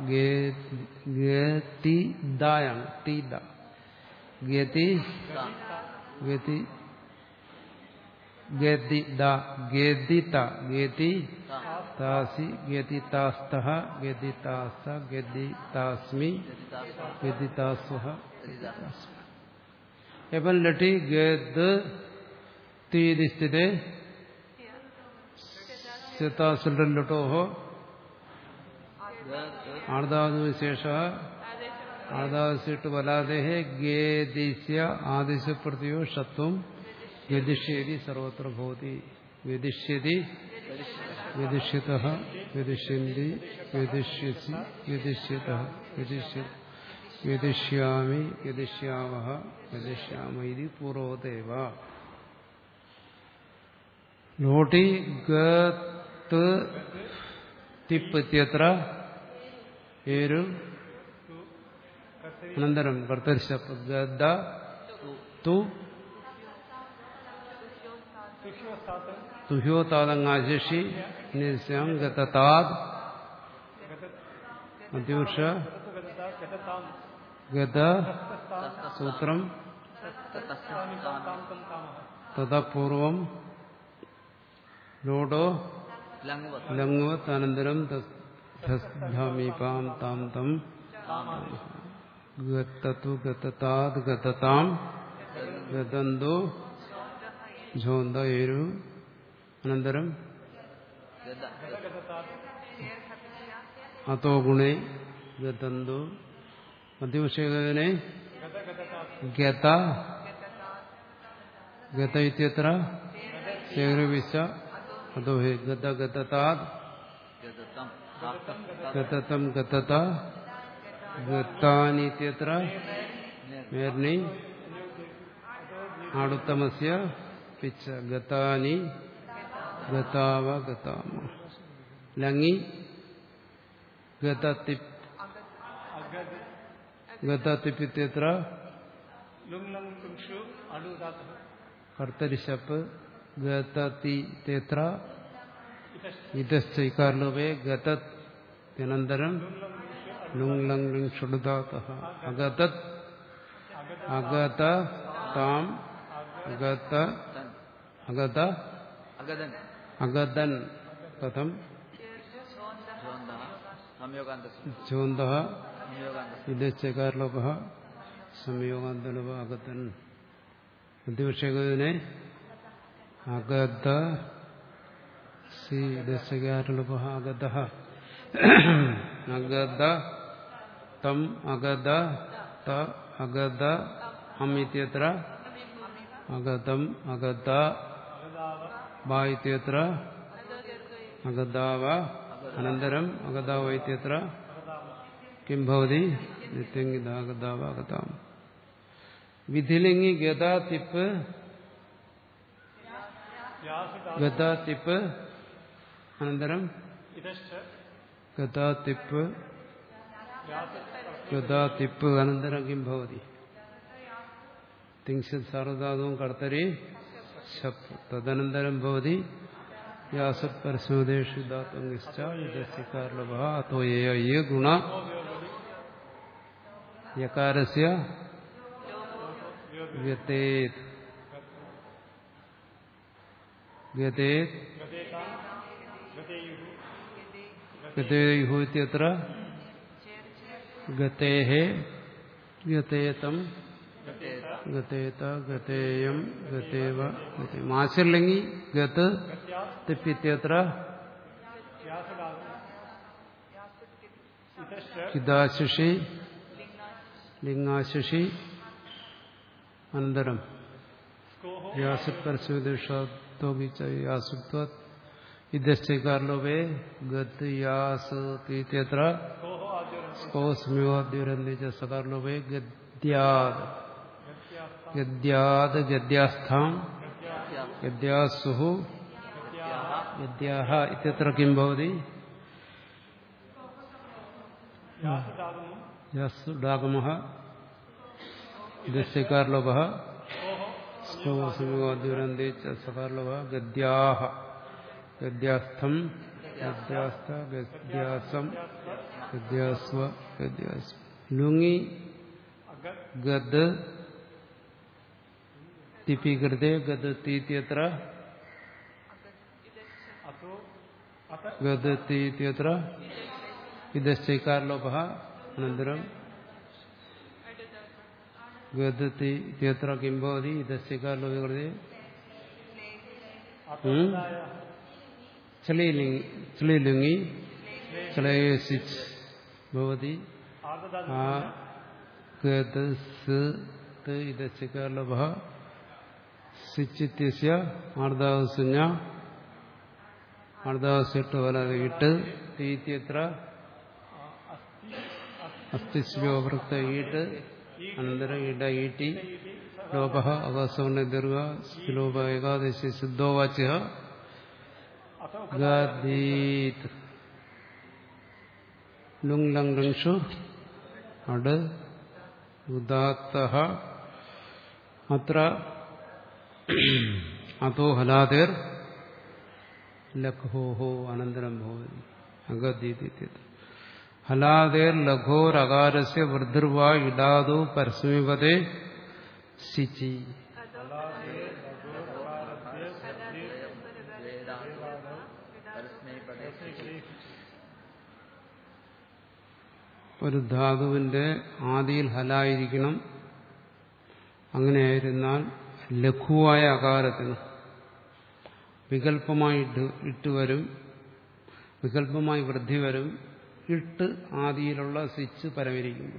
ഗതിദായാണ് തീദ ഗതി ഗതി ഗതിദ ഗതിത ഗതി താസി ഗതിതാസ്ത ഗതിതാസ ഗതിതാസ്മി ഗതിതാസ്വഹ ഗതിതാസ്മ എവൻ ലട്ടി ഗത് തീതി സ്ഥിതേ സിതാസുലട്ടോഹോ ആർദാദുശേഷ ആർദാസിട്ട് വലാദേഹേ ഗേദിസ്യ ആദിശപ്രതിയോ ഷത്വം ഗതിഷ്യേതി സർവത്ര ഭവതി ഗതിഷ്യതി ഗതിഷ്യത ഗതിഷ്യന്തി ഗതിഷ്യസി ഗതിഷ്യത ഗതിഷ്യ ഗതിഷ്യാമി ഗതിഷ്യാമ ഗതിഷ്യാമ ഇത് പൂർവദേവ ലോട്ടി ഗത്ത് തിപ്പ് ഇത്യത്ര ഏരു അനന്തരം കർത്തരിശപ്പ് ഗദ്ദ തു തുഹ്യോതാദങ്ങാശേഷി നിസ്യം ഗതാദ് മധ്യൂഷ ഗത സൂത്രം തഥപൂർവം ലോഡോ ലങ്വത് അനന്തരം ധമീപാം താം തം ഗത്തതു ഗതതാത് ഗതതാം ഗതന്തോ ഝോന്ത ഏരു അനന്തരം അതോ ഗുണേ ഗതന്തോ മധ്യവിഷയകനെ ഗത ഗത ഇത്യത്ര ശേഖരവിശ അതോ ഹേ ഗത ഗതതാത് ഗതത്തം താത്തം ഗതതം ഗതത ഗതാനിത്യത്ര മേർണി ആടുത്തമസ്യ പിച്ച ഗതാനി ഗതാവ ഗതാമ ലങ്ങി ഗതത്തിപ് ഗതത്തിപ്പിത്യത്ര ലുങ് ലങ് തുങ്ഷു അടു ധാതു കർത്തരിശപ്പ് ഗതത്തി തേത്ര ഇതശ്ചൈകാർലോപേ ഗതത് അനന്തരം ലുങ് ലങ് ലുങ് ഷുഡുദാത അഗതത് അഗത താം അഗത തൻ അഗത അഗതൻ അഗതൻ കഥം ദ്വന്ദ് സംയോഗാന്തസ് ചോന്ത സംയോഗാന്തസ് ഇതശ്ചൈകാർലോപ സംയോഗാന്തലോപ അഗതൻ ബുദ്ധിവിഷയകതിനെ അഗത സി ദശകാരലുപ അഗത അഗത തം അഗത ത അഗത അം ഇത്യത്ര അഗതം അഗത ബാ ഇത്യത്ര അഗതാവ അനന്തരം അഗതാവ ഇത്യത്ര കിം ഭവതി നിത്യംഗിതാഗതാവ അഗതാം വിധിലിംഗി ഗതാ തിപ്പ് ഗതാ തിപ്പ് അനന്തരം ഇതശ്ച ഗതാ തിപ്പ് ഗതാ തിപ്പ് അനന്തരം കിം ഭവതി തിങ്സിത് സാർവധാതുവും കർത്തരി ശപ് തദനന്തരം ഭവതി യാസത് പരസ്മദേശു ധാത്വങ്ങിശ്ച ഇതസ്യകാരലഭ അത്തോ യ ഗുണ യകാരസ്യ വ്യതേത് ഗതേത് ഗതേയുः ഇത്യത്ര ഗതേः ഗതേതം ഗതേത ഗതേയം ഗതേവ ഗതേ മാശിർലിംഗി ഗത് തിപ്പിത്യത്ര ചിദാശിഷി ലിംഗാശിഷി അനന്തരം യാസുപരസ്വദേശാത്വ ഇതശ്ചൈകാർലോപേ ഗത് യാസ് തീത്യത്ര സ്കോസ്മ്യോദ്യുരന്തി ച സകാർലോപേ ഗദ്യാത് ഗദ്യാത് ഗദ്യാസ്ഥാം ഗദ്യാസുഹു ഗദ്യാഹ ഇത്യത്ര കിം ഭവതി യാസുഡാഗമഃ ഇതശ്ചൈകാർലോപः സ്കോസ്മ്യോദ്യുരന്തി ച സകാർലോപ ഗദ്യാഹ ഗദ്യാസ്ഥം ഗദ്യാസ്ഥ ഗദ്യാസം ഗദ്യാസ്വ ഗദ്യാസ്വ ലുങ്ങി ഗദ് തിപ്പികൃതേ ഗദ് തീത്യത്ര ഗദ് തീത്യത്ര ഇതശ്ചൈകാരലോപ അനന്തരം ഗദ് തീത്യത്ര കിം ഭവതി ഇതശ്ചൈകാരലോപ കൃതേ ചളിലിംഗി ചളയസിച്ച് ഭവതി ആ ഗത് സ് ത് ഇതശ്ചൈകാരലോപ സിച്ചിത്യസ്യ ആർദാവസുഞ്ഞ ആർദാവസിട്ട് വരാതെ ഇട്ട് തീത്യത്ര അസ്ഥിസ്വൃക്ത ഈട്ട് അനന്തരം ഇട ഈട്ടി ലോപ അവസവന ദീർഘ ലോപ ഏകാദശി സിദ്ധോവാച്യ ഗാദീത് ലുങ് ലങ് ലങ്ഷു അട് ഉദാത്ത അത്ര അതോ ഹലാദേർ ലഘോഹോ അനന്തരം ഭവതി അഗദീതി ഹലാദേർ ലഘോരകാരസ്യ വൃദ്ധിർവാ ഇടാതോ പരസ്മീപതേ സിച്ചി ഒരു ധാതുവിന്റെ ആദിയിൽ ഹലായിരിക്കണം അങ്ങനെയായിരുന്നാൽ ലഘുവായ അകാരത്തിന് വികല്പമായി ഇട്ട് ഇട്ടുവരും വികല്പമായി വൃദ്ധി വരും ഇട്ട് ആദിയിലുള്ള സ്വിച്ച് പരമിരിക്കുന്നു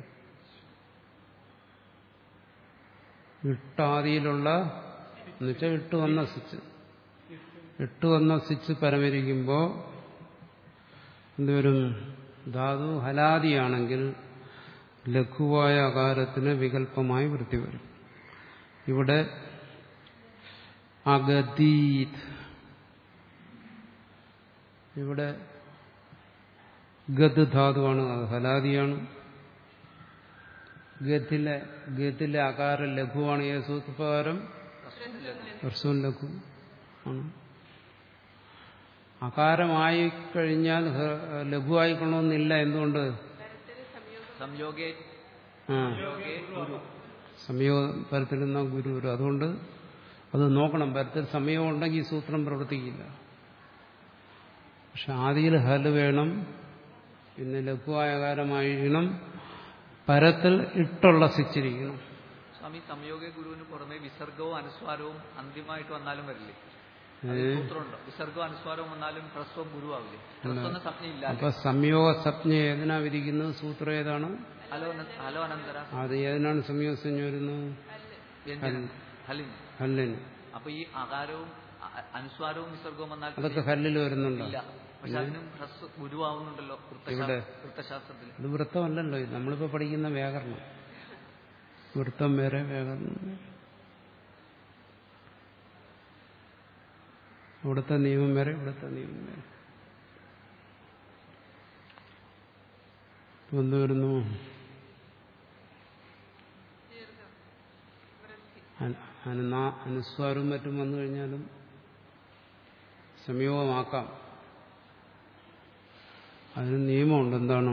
ഇട്ടാദിയിലുള്ള എന്നുവെച്ചാൽ ഇട്ട് വന്ന സ്വിച്ച് എട്ട് വന്ന സ്വിച്ച് പരമരിക്കുമ്പോൾ എന്തുവരും ധാതു ഹലാദിയാണെങ്കിൽ ലഘുവായ അകാരത്തിന് വികല്പമായി വൃത്തി വരും ഇവിടെ അഗതീത് ഇവിടെ ഗത് ധാതുവാണ് അത് ഹലാദിയാണ് ഗത്തിലെ ഗത്തിലെ അകാരം ലഘുവാണ് ഏ സൂത്രപ്രകാരം ഹ്രസ്വം ലഘു ആണ് അകാരമായി കഴിഞ്ഞാൽ ഹ- ലഘുവായിക്കൊള്ളണമെന്നില്ല എന്തുകൊണ്ട് സംയോഗേ ആ യോഗേ ഗുരു സംയോഗ പരത്തിൽ നിന്ന ഗുരു വരും അതുകൊണ്ട് അത് നോക്കണം പരത്തിൽ സംയോഗം ഉണ്ടെങ്കിൽ ഈ സൂത്രം പ്രവർത്തിക്കില്ല പക്ഷെ ആദിയിൽ ഹല് വേണം പിന്നെ ലഘുവായ കാരമായിരിക്കണം പരത്തിൽ ഇട്ടുള്ള സിച്ചിരിക്കണം സ്വാമി സംയോഗേ ഗുരുവിന് പുറമെ വിസർഗവും അനുസ്വാരവും അന്തിമമായിട്ട് വന്നാലും വരില്ലേ അത് ഏ? സൂത്രമുണ്ടോ വിസർഗവും അനുസ്വാരവും വന്നാലും ഹ്രസ്വം ഗുരുവാവില്ലേ ഹ്രസ്വം എന്ന സംജ്ഞ ഇല്ല അപ്പൊ സംയോഗ സപ്ഞ ഏതിനാ വിരിക്കുന്നത് സൂത്രം ഏതാണ് ഹലോ അന- ഹലോ അനന്തര അത് ഏതിനാണ് സംയോഗ സംജ്ഞ വരുന്നത് വ്യഞ്ജനം ഹലിന് ഹല്ലിന് അപ്പൊ ഈ അകാരവും അ- അനുസ്വാരവും വിസർഗവും വന്നാൽ അതൊക്കെ ഹല്ലിൽ വരുന്നുണ്ടോ ഇല്ല പക്ഷെ അതിനും ഹ്രസ്വ ഗുരുവാവുന്നുണ്ടല്ലോ ഇവിടെ? വൃത്തശാസ്ത്രത്തിൽ ഇത് വൃത്തമല്ലല്ലോ ഇത് നമ്മളിപ്പോ പഠിക്കുന്ന വ്യാകരണം വൃത്തം വേറെ വ്യാകരണം വേറെ. ഇവിടുത്തെ നിയമം വേറെ ഇവിടുത്തെ നിയമം വേറെ ഇപ്പൊ എന്ത് വരുന്നു അന- അനുനാ- അനുസ്വാരവും മറ്റും വന്നു കഴിഞ്ഞാലും സംയോഗമാക്കാം അതിന് നിയമമുണ്ട് എന്താണ്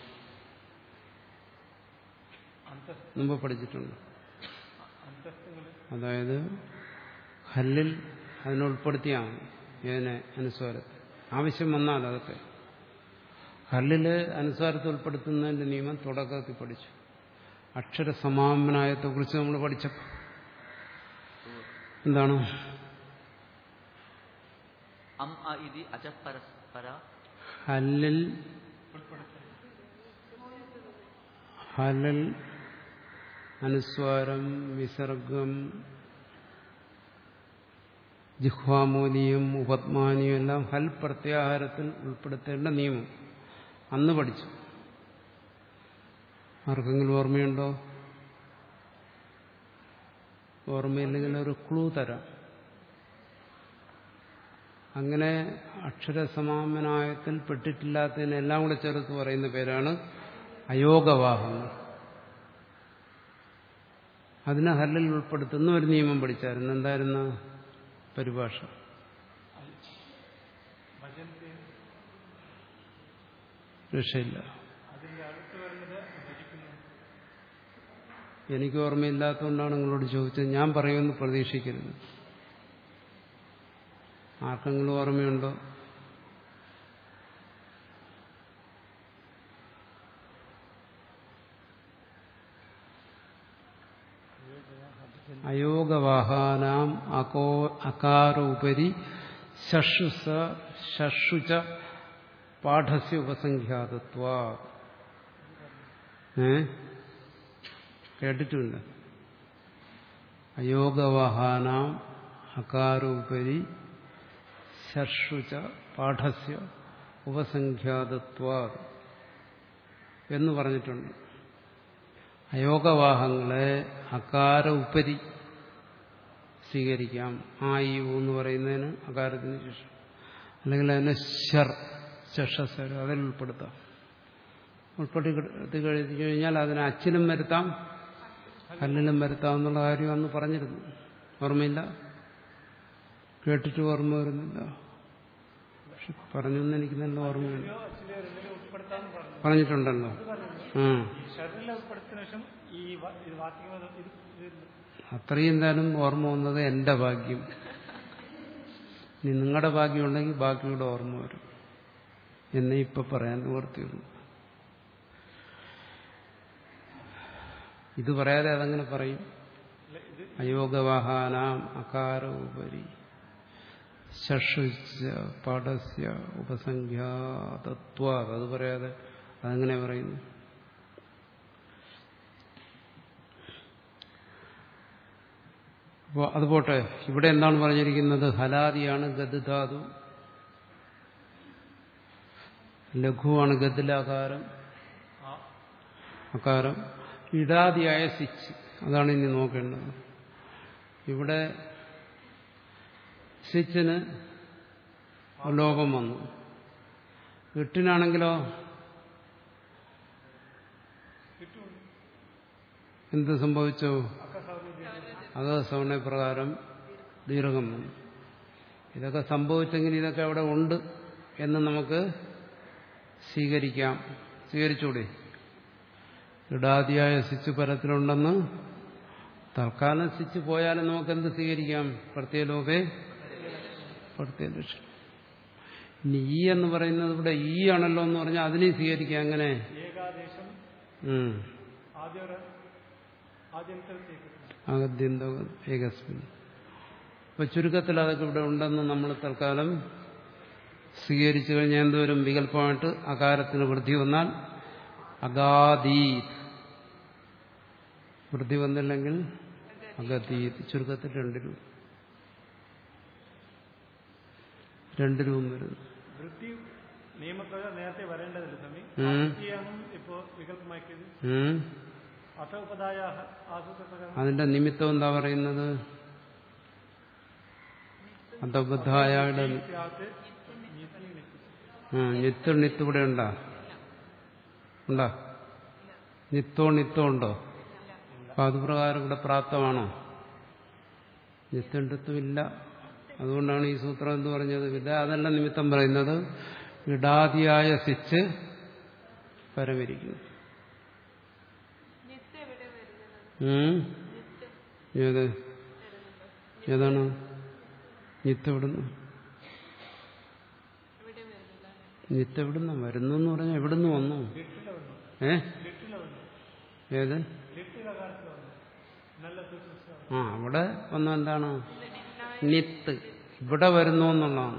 മുമ്പ് പഠിച്ചിട്ടുണ്ട് അതായത് ഹല്ലിൽ അതിനെ ഉൾപ്പെടുത്തിയാൽ മതി ഏതിനെ അനുസ്വാരത്തെ ആവശ്യം വന്നാൽ അതൊക്കെ ഹല്ലില് അനുസ്വാരത്തെ ഉൾപ്പെടുത്തുന്നതിന്റെ നിയമം തുടക്കത്തിൽ പഠിച്ചു അക്ഷരസമാപനായത്തെ കുറിച്ച് നമ്മൾ പഠിച്ചപ്പോൾ എന്താണ് അം അ ഇതി അജ പരസ്പര ഹല്ലിൽ ഹലൽ അനുസ്വാരം വിസർഗം ജിഹ്വാമൂലിയും ഉപത്മാനിയും എല്ലാം ഹൽ പ്രത്യാഹാരത്തിൽ ഉൾപ്പെടുത്തേണ്ട നിയമം അന്ന് പഠിച്ചു ആർക്കെങ്കിലും ഓർമ്മയുണ്ടോ ഓർമ്മയില്ലെങ്കിൽ ഒരു ക്ലൂ തരാം അങ്ങനെ അക്ഷരസമാമനായത്തിൽ പെട്ടിട്ടില്ലാത്തതിനെല്ലാം കൂടെ ചേർത്ത് പറയുന്ന പേരാണ് അയോഗവാഹങ്ങൾ അതിനെ ഹല്ലിൽ ഉൾപ്പെടുത്തുന്ന ഒരു നിയമം പഠിച്ചായിരുന്നു എന്തായിരുന്നു പരിഭാഷ രക്ഷയില്ല എനിക്ക് ഓർമ്മയില്ലാത്തതുകൊണ്ടാണ് നിങ്ങളോട് ചോദിച്ചത് ഞാൻ പറയുമെന്ന് പ്രതീക്ഷിക്കരുത് ആർക്കെങ്കിലും ഓർമ്മയുണ്ടോ അയോഗവാഹാനാം അകോ അകാരോപരി ഷഷു സ ഷഷു ച പാഠസ്യ ഉപസംഖ്യാതത്വ ഏ കേട്ടിട്ടുണ്ട് അയോഗവാഹാനാം അകാരോപരി ഷഷു ച പാഠസ്യ ഉപസംഖ്യാതത്വ എന്ന് പറഞ്ഞിട്ടുണ്ട് അയോഗവാഹങ്ങളെ അകാര ഉപരി സ്വീകരിക്കാം ആ ഈ ഊ എന്ന് പറയുന്നതിന് അകാരത്തിന് ശേഷം അല്ലെങ്കിൽ അതിനെ ശർ ശഷസർ അതിൽ ഉൾപ്പെടുത്താം ഉൾപ്പെടുത്തി കഴിഞ്ഞു കഴിഞ്ഞാൽ അതിനെ അച്ചിലും വരുത്താം കല്ലിലും വരുത്താം എന്നുള്ള കാര്യം അന്ന് പറഞ്ഞിരുന്നു ഓർമ്മയില്ല കേട്ടിട്ട് ഓർമ്മ വരുന്നില്ല പക്ഷെ പറഞ്ഞൊന്നും എനിക്ക് നല്ല ഓർമ്മയില്ല പറഞ്ഞിട്ടുണ്ടല്ലോ ആ ഷെറിൽ ഉൾപ്പെടുത്തിയ ശേഷം ഈ വ- ഇത് വാക്യം ഇത് ഇത് അത്രയും എന്തായാലും ഓർമ്മ വന്നത് എന്റെ ഭാഗ്യം ഇനി നിങ്ങളുടെ ഭാഗ്യം ഉണ്ടെങ്കിൽ ബാക്കിയുടെ ഓർമ്മ വരും എന്നെ ഇപ്പൊ പറയാൻ നിവർത്തിയുള്ളൂ ഇത് പറയാതെ അതങ്ങനെ പറയും അയോഗവാഹാനാം അകാരോപരി ഷഷുച്ച പടസ്യ ഉപസംഖ്യാതത്വ അത് പറയാതെ അതെങ്ങനെ പറയുന്നു അപ്പോൾ അത് പോട്ടെ ഇവിടെ എന്താണ് പറഞ്ഞിരിക്കുന്നത് ഹലാദിയാണ് ഗദ് ധാതു ലഘുവാണ് ഗദ്ദിലാകാരം അകാരം ഇടാതിയായ സിച്ച് അതാണ് ഇനി നോക്കേണ്ടത് ഇവിടെ സിച്ചിന് ലോകം വന്നു എട്ടിനാണെങ്കിലോ എന്ത് സംഭവിച്ചു അകസവണ പ്രകാരം ദീർഘം വന്നു ഇതൊക്കെ സംഭവിച്ചെങ്കിൽ ഇതൊക്കെ അവിടെ ഉണ്ട് എന്ന് നമുക്ക് സ്വീകരിക്കാം സ്വീകരിച്ചൂടെ ഇടാതിയായ സ്വിച്ച് പരത്തിലുണ്ടെന്ന് തൽക്കാലം സ്വിച്ച് പോയാലും നമുക്ക് എന്ത് സ്വീകരിക്കാം പ്രത്യേകലോകെ പ്രത്യേകലക്ഷം ഇനി ഈ എന്ന് പറയുന്നത് ഇവിടെ ഈ ആണല്ലോ എന്ന് പറഞ്ഞാൽ അതിനെ സ്വീകരിക്കാം അങ്ങനെ ഏകാദേശം ഉം. ആദ്യ ആദ്യന്തരത്തേക്ക് ആദ്യന്തോ ഏകസ്മിൻ അപ്പൊ ചുരുക്കത്തിൽ അതൊക്കെ ഇവിടെ ഉണ്ടെന്ന് നമ്മൾ തൽക്കാലം സ്വീകരിച്ചു കഴിഞ്ഞാൽ എന്തോരും വികല്പമായിട്ട് അകാരത്തിന് വൃദ്ധി വന്നാൽ അഗാദീത് വൃദ്ധി വന്നില്ലെങ്കിൽ അഗതീത് ചുരുക്കത്തിൽ രണ്ട് രൂപ രണ്ട് രൂപം വരുന്നു വൃത്തി നിയമപ്രകാരം നേരത്തെ വരേണ്ടതില്ല സ്വാമി ഉം. വൃത്തിയാണ് ഇപ്പോ വികല്പമാക്കിയത് ഉം. അഥ ഉപദായ ആസൂത്രപ്രകാരം അതിന്റെ നിമിത്തം എന്താ പറയുന്നത് അധബദ്ധായയുടെ സ്യാത്ത് നീതി നിത്തി. നിത്യ നിത്ത് ഇവിടെ ഉണ്ടാ ഉണ്ടാ നിത്തോ നിത്തോ ഉണ്ടോ അപ്പൊ അതുപ്രകാരം ഇവിടെ പ്രാപ്തമാണോ നിത്യണ്ടത്വം ഇല്ല അതുകൊണ്ടാണ് ഈ സൂത്രം എന്ന് പറഞ്ഞത് ഇല്ല അതല്ല നിമിത്തം പറയുന്നത് ഇടാതിയായ സിച്ച് പരമിരിക്കുന്നു നിത്യം എവിടെ വരുന്നത് ഉം? നിത്യം ഏത് ഏതാണ് നിത്യം ഇവിടുന്ന് എവിടെ വരുന്നില്ല നിത്യം ഇവിടുന്ന് വരുന്നു എന്ന് പറഞ്ഞാൽ എവിടുന്ന് വന്നു ഏ ഏത് ആ അവിടെ വന്ന എന്താണ് നിത്ത് ഇവിടെ വരുന്നു എന്നുള്ളതാണ്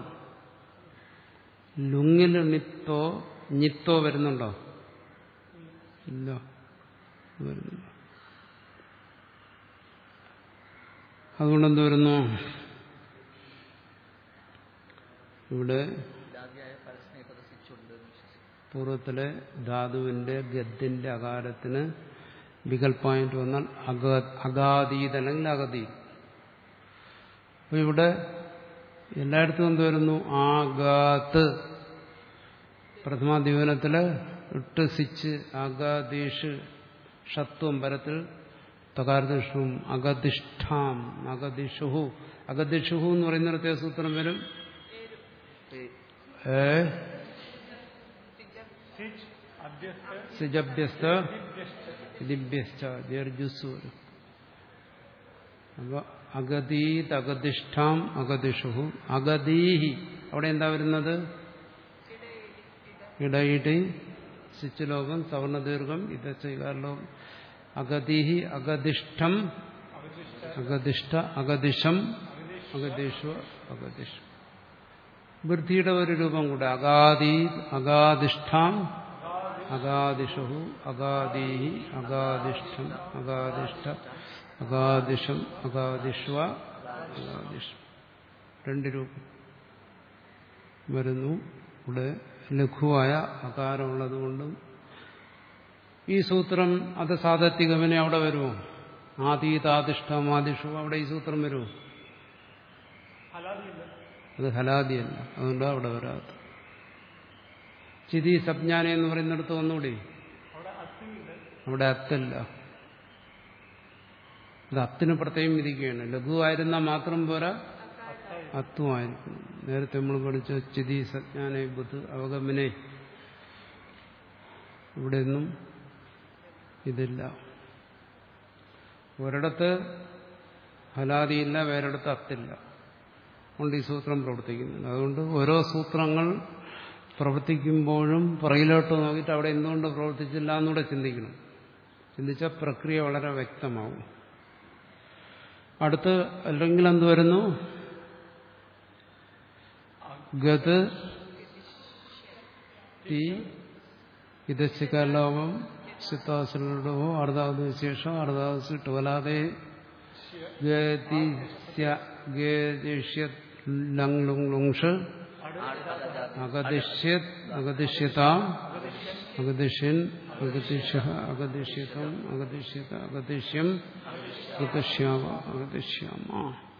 ലുങ്ങിൽ നിത്തോ നിത്തോ വരുന്നുണ്ടോ ഇല്ല വരുന്നില്ല അതുകൊണ്ട് എന്ത് വരുന്നു ഇവിടെ ഇതാദ്യായ പരസ്മയ പ്രദർശിച്ചുണ്ട് എന്ന് വിശ്വസിക്കുന്നു പൂർവ്വത്തിലെ ധാതുവിന്റെ ഗദ്ദിന്റെ അകാരത്തിന് വികല്പമായിട്ട് വന്നാൽ അഗ- അഗാധീത് അല്ലെങ്കിൽ അഗതീത് അപ്പൊ ഇവിടെ എല്ലായിടത്തും എന്ത് വരുന്നു ആഗാത്ത് പ്രഥമാദ്വീപനത്തില് ഇട്ട് സിച്ച് അഗദീഷ് ഷത്വം പരത്തിൽ തകാരദിഷുവും അഗദിഷ്ഠാം അഗദിഷുഹു അഗദിഷുഹു എന്ന് പറയുന്നിടത്തെ സൂത്രം വരും ഏ സിച്ച് അഭ്യസ്ത സിജഭ്യസ്ത ദിഭ്യശ്ച ദീർജുസ് വരും അപ്പൊ അഗതീത് അഗതിഷ്ഠാം അഗതിഷു അഗതീഹി അവിടെ എന്താ വരുന്നത് ഇടയിടി സിച്ചുലോകം സവർണദീർഘം ഇതലോകം അഗതീഹി അഗതിഷ്ഠം അഗതിഷ്ഠ അഗതിഷം അഗതിഷു അഗതിഷു വൃദ്ധിയുടെ ഒരു രൂപം കൂടെ അഗാദീ അഗാദിഷ്ഠാം അഗാദിഷു അഗാദീഹി അഗാദിഷ്ഠം അഗാദിഷ്ഠ അഗാദിഷം അഗാദിഷ്വ അഗാദിഷം രണ്ട് രൂപം വരുന്നു ഇവിടെ ലഘുവായ അകാരമുള്ളതുകൊണ്ടും ഈ സൂത്രം അത് സാധത്തികവിനെ അവിടെ വരുമോ ആദീതാദിഷ്ടം ആദിഷു അവിടെ ഈ സൂത്രം വരുമോ അലാദിയില്ല അത് ഹലാദിയല്ല അതുകൊണ്ട് അവിടെ വരാത്ത ചിതി സബ്ஞാന എന്ന് പറയുന്നിടത്ത് ഒന്നുകൂടി അവിടെ അസ്ഥിയില്ല അവിടെ അത്തല്ല അത് അത്തിന് പ്രത്യേകം വിധിക്കുകയാണ് ലഘുവായിരുന്നാൽ മാത്രം പോരാ അത്വമായിരിക്കണം നേരത്തെ നമ്മൾ പഠിച്ച ചിതി സജ്ഞാനെ ബുദ്ധ അവഗമനെ ഇവിടെ ഒന്നും ഇതില്ല ഒരിടത്ത് ഹലാദിയില്ല വേറൊരിടത്ത് അത്തില്ല അതുകൊണ്ട് ഈ സൂത്രം പ്രവർത്തിക്കുന്നുണ്ട് അതുകൊണ്ട് ഓരോ സൂത്രങ്ങൾ പ്രവർത്തിക്കുമ്പോഴും പുറകിലോട്ട് നോക്കിയിട്ട് അവിടെ എന്തുകൊണ്ട് പ്രവർത്തിച്ചില്ല എന്നൂടെ ചിന്തിക്കണം ചിന്തിച്ച പ്രക്രിയ വളരെ വ്യക്തമാവും അടുത്ത് അല്ലെങ്കിൽ എന്ത് വരുന്നു ഗത് തീ ഇതശികാലോകം സിത്താസുലോ അർദ്ധാവത് ശേഷം അർദ്ധാവത് ടോലാതെ ഗതിസ്യ ഗതിഷ്യത് ലങ് ലുങ് ലുങ്ഷ് അഗതിഷ്യത് അഗതിഷ്യതാം അഗതിഷ്യൻ അഗതിഷ്യ അഗതിഷ്യതം അഗതിഷ്യത അഗതിഷ്യം അഗതിഷ്യാവ അഗതിഷ്യാമ